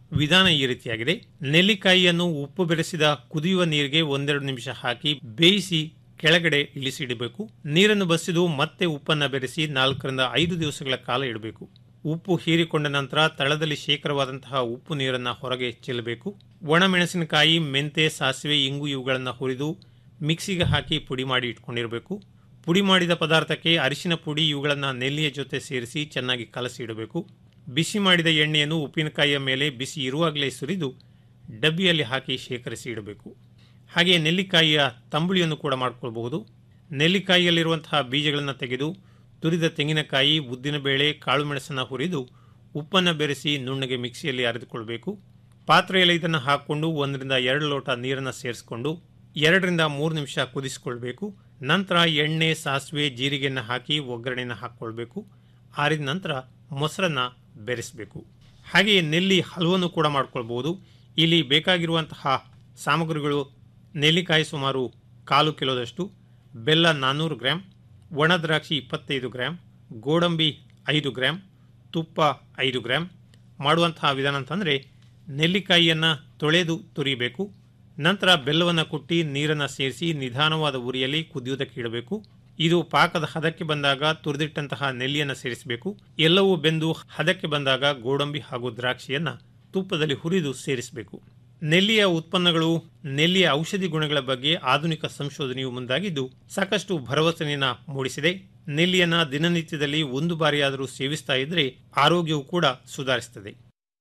ವಿಧಾನ ಈ ರೀತಿಯಾಗಿದೆ ನೆಲ್ಲಿಕಾಯಿಯನ್ನು ಉಪ್ಪು ಬೆರೆಸಿದ ಕುದಿಯುವ ನೀರಿಗೆ ಒಂದೆರಡು ನಿಮಿಷ ಹಾಕಿ ಬೇಯಿಸಿ ಕೆಳಗಡೆ ಇಳಿಸಿಡಬೇಕು ನೀರನ್ನು ಬಸಿದು ಮತ್ತೆ ಉಪ್ಪನ್ನ ಬೆರೆಸಿ ನಾಲ್ಕರಿಂದ ಐದು ದಿವಸಗಳ ಕಾಲ ಇಡಬೇಕು ಉಪ್ಪು ಹೀರಿಕೊಂಡ ನಂತರ ತಳದಲ್ಲಿ ಶೇಖರವಾದಂತಹ ಉಪ್ಪು ನೀರನ್ನು ಹೊರಗೆ ಚೆಲ್ಲಬೇಕು ಒಣಮೆಣಸಿನಕಾಯಿ ಮೆಂತೆ ಸಾಸಿವೆ ಇಂಗು ಇವುಗಳನ್ನು ಹುರಿದು ಮಿಕ್ಸಿಗೆ ಹಾಕಿ ಪುಡಿ ಮಾಡಿ ಇಟ್ಕೊಂಡಿರಬೇಕು ಪುಡಿ ಮಾಡಿದ ಪದಾರ್ಥಕ್ಕೆ ಅರಿಶಿನ ಪುಡಿ ಇವುಗಳನ್ನು ನೆಲ್ಲಿಯ ಜೊತೆ ಸೇರಿಸಿ ಚೆನ್ನಾಗಿ ಕಲಸಿ ಇಡಬೇಕು ಬಿಸಿ ಮಾಡಿದ ಎಣ್ಣೆಯನ್ನು ಉಪ್ಪಿನಕಾಯಿಯ ಮೇಲೆ ಬಿಸಿ ಇರುವಾಗಲೇ ಸುರಿದು ಡಬ್ಬಿಯಲ್ಲಿ ಹಾಕಿ ಶೇಖರಿಸಿ ಇಡಬೇಕು ಹಾಗೆಯೇ ನೆಲ್ಲಿಕಾಯಿಯ ತಂಬುಳಿಯನ್ನು ಕೂಡ ಮಾಡಿಕೊಳ್ಬಹುದು ನೆಲ್ಲಿಕಾಯಿಯಲ್ಲಿರುವಂತಹ ಬೀಜಗಳನ್ನು ತೆಗೆದು ತುರಿದ ತೆಂಗಿನಕಾಯಿ ಉದ್ದಿನಬೇಳೆ ಕಾಳು ಮೆಣಸನ್ನು ಹುರಿದು ಉಪ್ಪನ್ನು ಬೆರೆಸಿ ನುಣ್ಣಗೆ ಮಿಕ್ಸಿಯಲ್ಲಿ ಅರೆದುಕೊಳ್ಬೇಕು ಪಾತ್ರೆಯಲ್ಲಿ ಇದನ್ನು ಹಾಕಿಕೊಂಡು ಒಂದರಿಂದ ಎರಡು ಲೋಟ ನೀರನ್ನು ಸೇರಿಸಿಕೊಂಡು ಎರಡರಿಂದ ಮೂರು ನಿಮಿಷ ಕುದಿಸಿಕೊಳ್ಬೇಕು ನಂತರ ಎಣ್ಣೆ ಸಾಸಿವೆ ಜೀರಿಗೆಯನ್ನು ಹಾಕಿ ಒಗ್ಗರಣೆಯನ್ನು ಹಾಕ್ಕೊಳ್ಬೇಕು ಆರಿದ ನಂತರ ಮೊಸರನ್ನ ಬೆರೆಸಬೇಕು ಹಾಗೆಯೇ ನೆಲ್ಲಿ ಹಲವನ್ನು ಕೂಡ ಮಾಡ್ಕೊಳ್ಬಹುದು ಇಲ್ಲಿ ಬೇಕಾಗಿರುವಂತಹ ಸಾಮಗ್ರಿಗಳು ನೆಲ್ಲಿಕಾಯಿ ಸುಮಾರು ಕಾಲು ಕಿಲೋದಷ್ಟು ಬೆಲ್ಲ ನಾನ್ನೂರು ಗ್ರಾಂ ಒಣ ದ್ರಾಕ್ಷಿ ಇಪ್ಪತ್ತೈದು ಗ್ರಾಂ ಗೋಡಂಬಿ ಐದು ಗ್ರಾಂ ತುಪ್ಪ ಐದು ಗ್ರಾಂ ಮಾಡುವಂತಹ ವಿಧಾನ ಅಂತಂದರೆ ನೆಲ್ಲಿಕಾಯಿಯನ್ನು ತೊಳೆದು ತುರಿಬೇಕು ನಂತರ ಬೆಲ್ಲವನ್ನು ಕುಟ್ಟಿ ನೀರನ್ನು ಸೇರಿಸಿ ನಿಧಾನವಾದ ಉರಿಯಲ್ಲಿ ಕುದಿಯುವುದಕ್ಕೆ ಇಡಬೇಕು ಇದು ಪಾಕದ ಹದಕ್ಕೆ ಬಂದಾಗ ತುರಿದಿಟ್ಟಂತಹ ನೆಲ್ಲಿಯನ್ನು ಸೇರಿಸಬೇಕು ಎಲ್ಲವೂ ಬೆಂದು ಹದಕ್ಕೆ ಬಂದಾಗ ಗೋಡಂಬಿ ಹಾಗೂ ದ್ರಾಕ್ಷಿಯನ್ನ ತುಪ್ಪದಲ್ಲಿ ಹುರಿದು ಸೇರಿಸಬೇಕು ನೆಲ್ಲಿಯ ಉತ್ಪನ್ನಗಳು ನೆಲ್ಲಿಯ ಔಷಧಿ ಗುಣಗಳ ಬಗ್ಗೆ ಆಧುನಿಕ ಸಂಶೋಧನೆಯು ಮುಂದಾಗಿದ್ದು ಸಾಕಷ್ಟು ಭರವಸೆಯನ್ನ ಮೂಡಿಸಿದೆ ನೆಲ್ಲಿಯನ್ನ ದಿನನಿತ್ಯದಲ್ಲಿ ಒಂದು ಬಾರಿಯಾದರೂ ಸೇವಿಸ್ತಾ ಇದ್ರೆ ಆರೋಗ್ಯವು ಕೂಡ ಸುಧಾರಿಸುತ್ತದೆ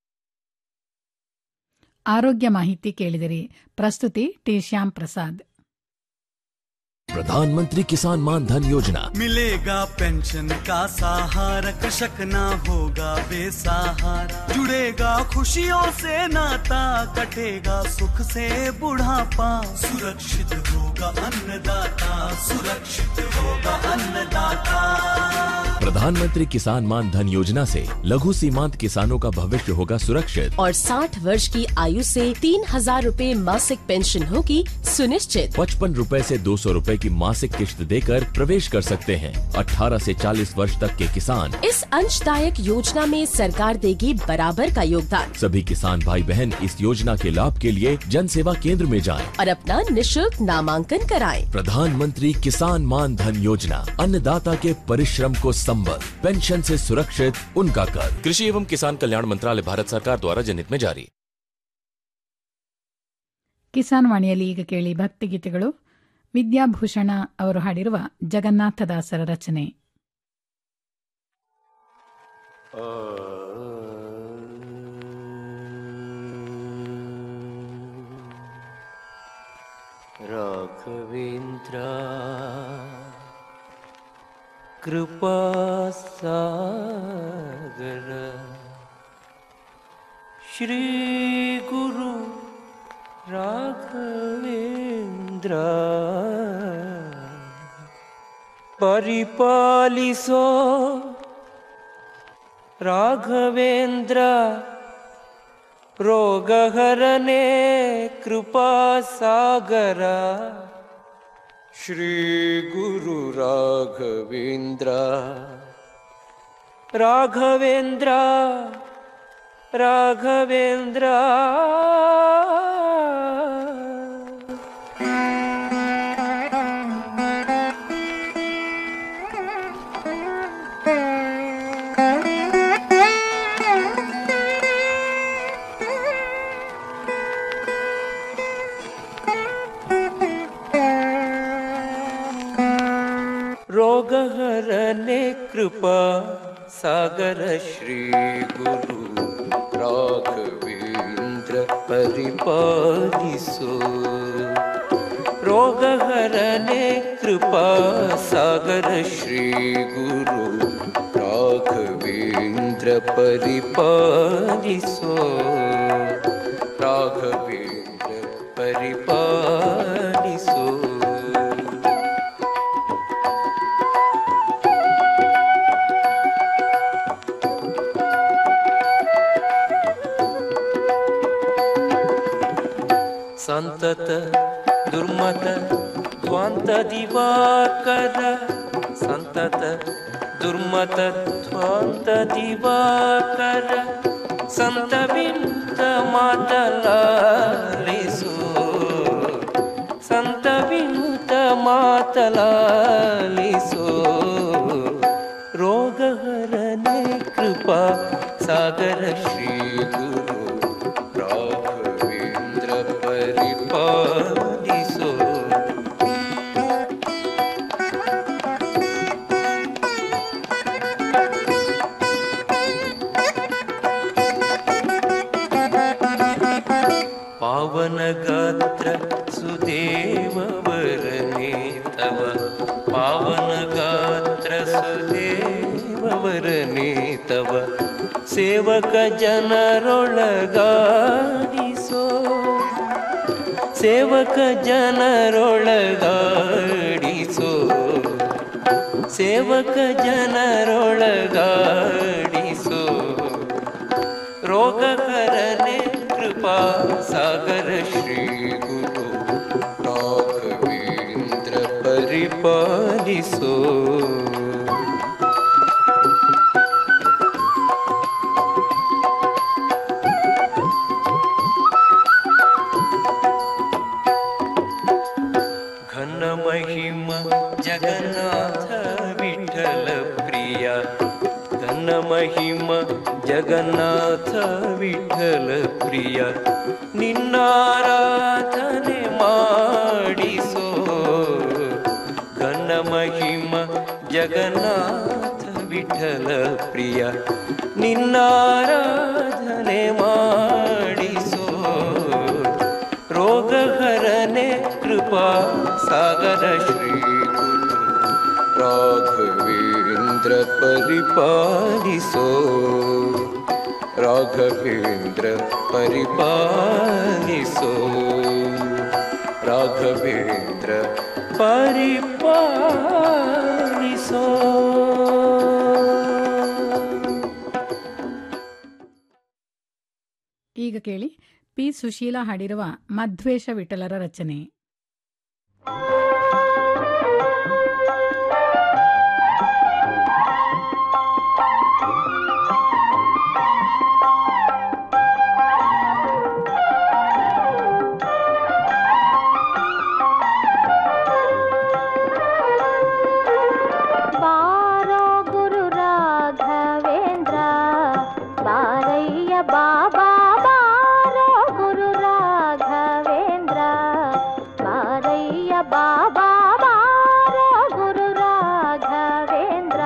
ಆರೋಗ್ಯ ಮಾಹಿತಿ ಕೇಳಿದಿರಿ ಪ್ರಸ್ತುತಿ ಟಿ ಶ್ಯಾಮ್ ಪ್ರಸಾದ್ प्रधानमंत्री किसान मान धन योजना मिलेगा पेंशन का सहारा कृषक ना होगा बेसहारा जुड़ेगा खुशियों से नाता कटेगा सुख से बुढ़ापा सुरक्षित होगा अन्नदाता सुरक्षित होगा अन्नदाता प्रधानमंत्री किसान मान धन योजना से लघु सीमांत किसानों का भविष्य होगा सुरक्षित और 60 वर्ष की आयु से तीन हजार रूपए मासिक पेंशन होगी सुनिश्चित पचपन रूपए से दो सौ रूपए की मासिक किश्त देकर प्रवेश कर सकते हैं 18 से 40 वर्ष तक के किसान इस अंशदायक योजना में सरकार देगी बराबर का योगदान सभी किसान भाई बहन इस योजना के लाभ के लिए जन सेवा केंद्र में जाएं। और अपना निशुल्क नामांकन कराएं। प्रधानमंत्री किसान मान धन योजना अन्नदाता के परिश्रम को संबल पेंशन से सुरक्षित उनका कर कृषि एवं किसान कल्याण मंत्रालय भारत सरकार द्वारा जनहित में जारी ಕಿಸಾನ್ ವಾಣಿಯಲ್ಲಿ ಈಗ ಕೇಳಿ ಭಕ್ತಿಗೀತೆಗಳು ವಿದ್ಯಾಭೂಷಣ ಅವರು ಹಾಡಿರುವ ಜಗನ್ನಾಥದಾಸರ ರಚನೆ ರಾಘವೇಂದ್ರ ಕೃಪಾಸಾಗರ ಶ್ರೀ ಗುರು ರಾಘವೇಂದ್ರ ಪರಿಪಾಲಿಸೋ ರಾಘವೇಂದ್ರ ರೋಗಹರನೆ ಕೃಪಾಸಾಗರ ಶ್ರೀ ಗುರು ರಾಘವೇಂದ್ರ ರಾಘವೇಂದ್ರ ರಾಘವೇಂದ್ರ ರೋಗಹರನೆ ಕೃಪಾ ಸಾಗರ ಶ್ರೀ ಗುರು ರಾಘವೇಂದ್ರ ಪರಿಪಾಲಿಸೋ ರೋಗಹರನೆ ಕೃಪಾ ಸಾಗರ ಶ್ರೀ ಗುರು ರಾಘವೇಂದ್ರ ಪರಿಪಾಲಿಸೋ ರಾಘವೇಂದ್ರ ಪರಿಪಾಲಿಸೋ ಸಂತತ ದುರ್ಮತ ಧ್ವಾಂತ ದಿವಾಕರ ಸಂತತ ದುರ್ಮತ ಧ್ವಾಂತ ದಿವಾಕರ ಸಂತ ಬಿಂತ ಮಾತಲಾಲಿಸು ಸಂತ ಬಿಂತ ಮಾತಲಾಲಿಸು ರೋಗಹರನೆ ಕೃಪಾ ಸಾಗರ ಶ್ರೀ ಗುರು ರಾಘವೇಂದ್ರ ಪರಿಪಾಲಿಸೋ ಪಾವನ ಗಾತ್ರ ಸುದೇವವರನೇ ತವ ಪಾವನ ಗಾತ್ರ ಸುದೇವವರನೇ ತವ ಸೇವಕ ಜನರೊಳಗಾಡಿಸೋ ಸೇವಕ ಜನರೊಳಗಾಡಿಸೋ ಸೇವಕ ಜನರೊಳಗಾಡಿಸೋ ರೋಗಕರನೆ ಕೃಪಾ ಸಾಗರ ಶ್ರೀ ಗುರು ರಾಘವೇಂದ್ರ ಪರಿಪಾಲಿಸೋ ಘನ ಮಹಿಮ ಜಗನ್ನಾಥ ವಿಠಲ ಪ್ರಿಯ ಘನ ಮಹಿಮ ಜಗನ್ನಾಥ ವಿಠಲ ಪ್ರಿಯ ನಿನ್ನಾರಾಧನೆ ಮಾಡಿಸೋ ಘನ ಮಹಿಮ ಜಗನ್ನಾಥ ವಿಠಲ ಪ್ರಿಯ ನಿನ್ನಾರಾಧನೆ ಮಾಡಿಸೋ ರೋಗಹರನೆ ಕೃಪಾ ಸಾಗರ ಶ್ರೀ ಗುರು ರಾಘವೇಂದ್ರ ಪರಿಪಾಲಿಸೋ ರಾಘವೇಂದ್ರ ಪರಿಪಾಲಿಸೋ ರಾಘವೇಂದ್ರ ಪರಿಪಾಲಿಸೋ ಈಗ ಕೇಳಿ ಪಿ ಸುಶೀಲಾ ಹಾಡಿರುವ ಮಧ್ವೇಷ ವಿಠಲರ ರಚನೆ ಬಾರೋ ಗುರು ರಾಘವೇಂದ್ರ ಬಾರಯ್ಯ ಬಾಬಾ ಬಾರೋ ಗುರು ರಾಘವೇಂದ್ರ ಬಾರಯ್ಯ ಬಾಬಾ ಬಾರೋ ಗುರು ರಾಘವೇಂದ್ರ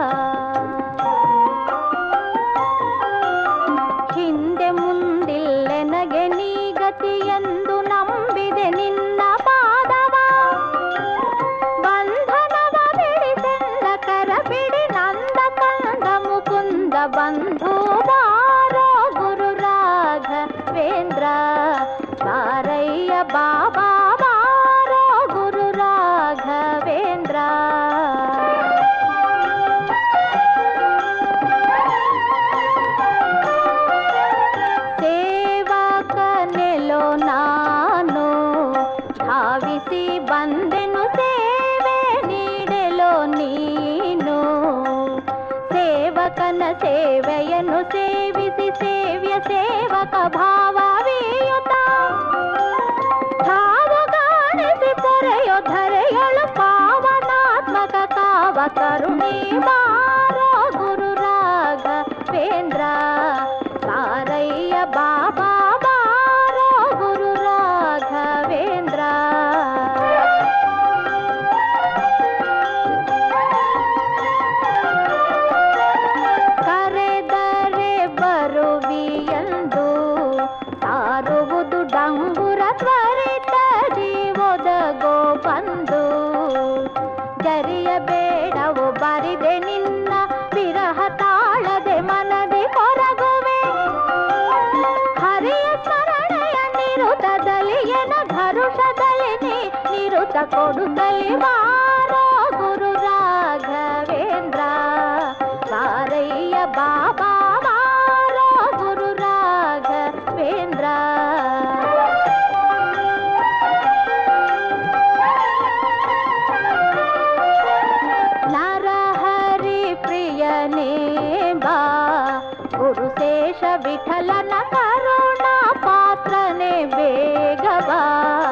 ಹಿಂದೆ ಮುಂದಿಲ್ಲೆನಗೆ ನೀ ಗತಿಯೆಂದು ನಂಬಿದೆ ನಿನ್ನ ಪಾದವ ಬಂಧನವ ಬಿಡಿಸೆಲ್ಲ ಕರ ಬಿಡಿ ನಂದ ಕಂದ ಮುಕುಂದ ಬಂಧು ಬಾರೋ ಗುರು ರಾಘವೇಂದ್ರ ಬಾರಯ್ಯ ಬಾಬಾ ಬಾರೋ ಗುರು ರಾಘವೇಂದ್ರ ಸೇವಕನೆಲೋ ನಾನು ಧಾವಿಸಿ ಬಂದೆನು ಸೇವೆ ನೀಡಲೋ ನೀನು ಸೇವಕನ ಸೇವೆಯನ್ನು ಸೇವಿಸಿ ಸೇವ್ಯ ಸೇವಕ ಭಾವವೀಯುತ ಭಾವಗಾಣಿಸಿ ಪೊರೆಯೋ ಧರೆಯಳು ಪಾವನಾತ್ಮಕ ಕಾವ ಕರುಣಿ ಬಾರೋ ಗುರು ರಾಘವೇಂದ್ರ ಬಾರಯ್ಯ ಬಾಬಾ ಬಾರೋ ಗುರು ರಾಘವೇಂದ್ರ ಕರೆದರೆ ಬರುವಿಯಂದು ಸಾರುವುದು ಡಂಗುರ ತ್ವರಿತ ಜೀವೊದಗೋ ಬಂದು ಜರಿಯಬೇಡವು ಬರಿದೆ ನಿನ್ನ ವಿರಹ ತಾಳದೆ ಮನದಿ ಕೊರಗುವೆ ಹರಿಯ ಸ್ಮರಣೆಯ ನಿರುತದಲ್ಲಿ ಎನ ಘರುಷದಲ್ಲಿ ನೀ ನಿರುತ ಕೊಡುತ್ತಲಿ ಬಾರೋ ಗುರು ರಾಘವೇಂದ್ರ ಬಾರಯ್ಯ ಬಾಬಾ ಬಾರೋ ಗುರು ರಾಘವೇಂದ್ರ ನರಹರಿ ಪ್ರಿಯನೇ ಬಾ ಗುರುಶೇಷ ವಿಠಲ ವಿಠಲನ ಕರುಣ ಪಾತ್ರನೆ ಬೇಗವಾ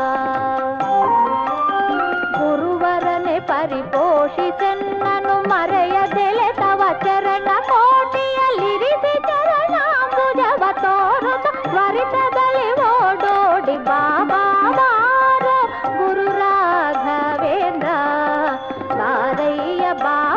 ಗುರುವರನೆ ಪರಿಪೋಷಿಸೆನ್ನನು ಮರೆಯದೆಲೆ ತವ ಚರಣ ಕೋಟಿಯಲ್ಲಿರಿಸಿ ಚರಣಾಂಬುಜವ ತೋರುತ್ತ ತ್ವರಿತದಲ್ಲಿ ಓಡೋಡಿ ಬಾಬಾ ಬಾರೋ ಗುರು ರಾಘವೇಂದ್ರ ಬಾರಯ್ಯ ಬಾ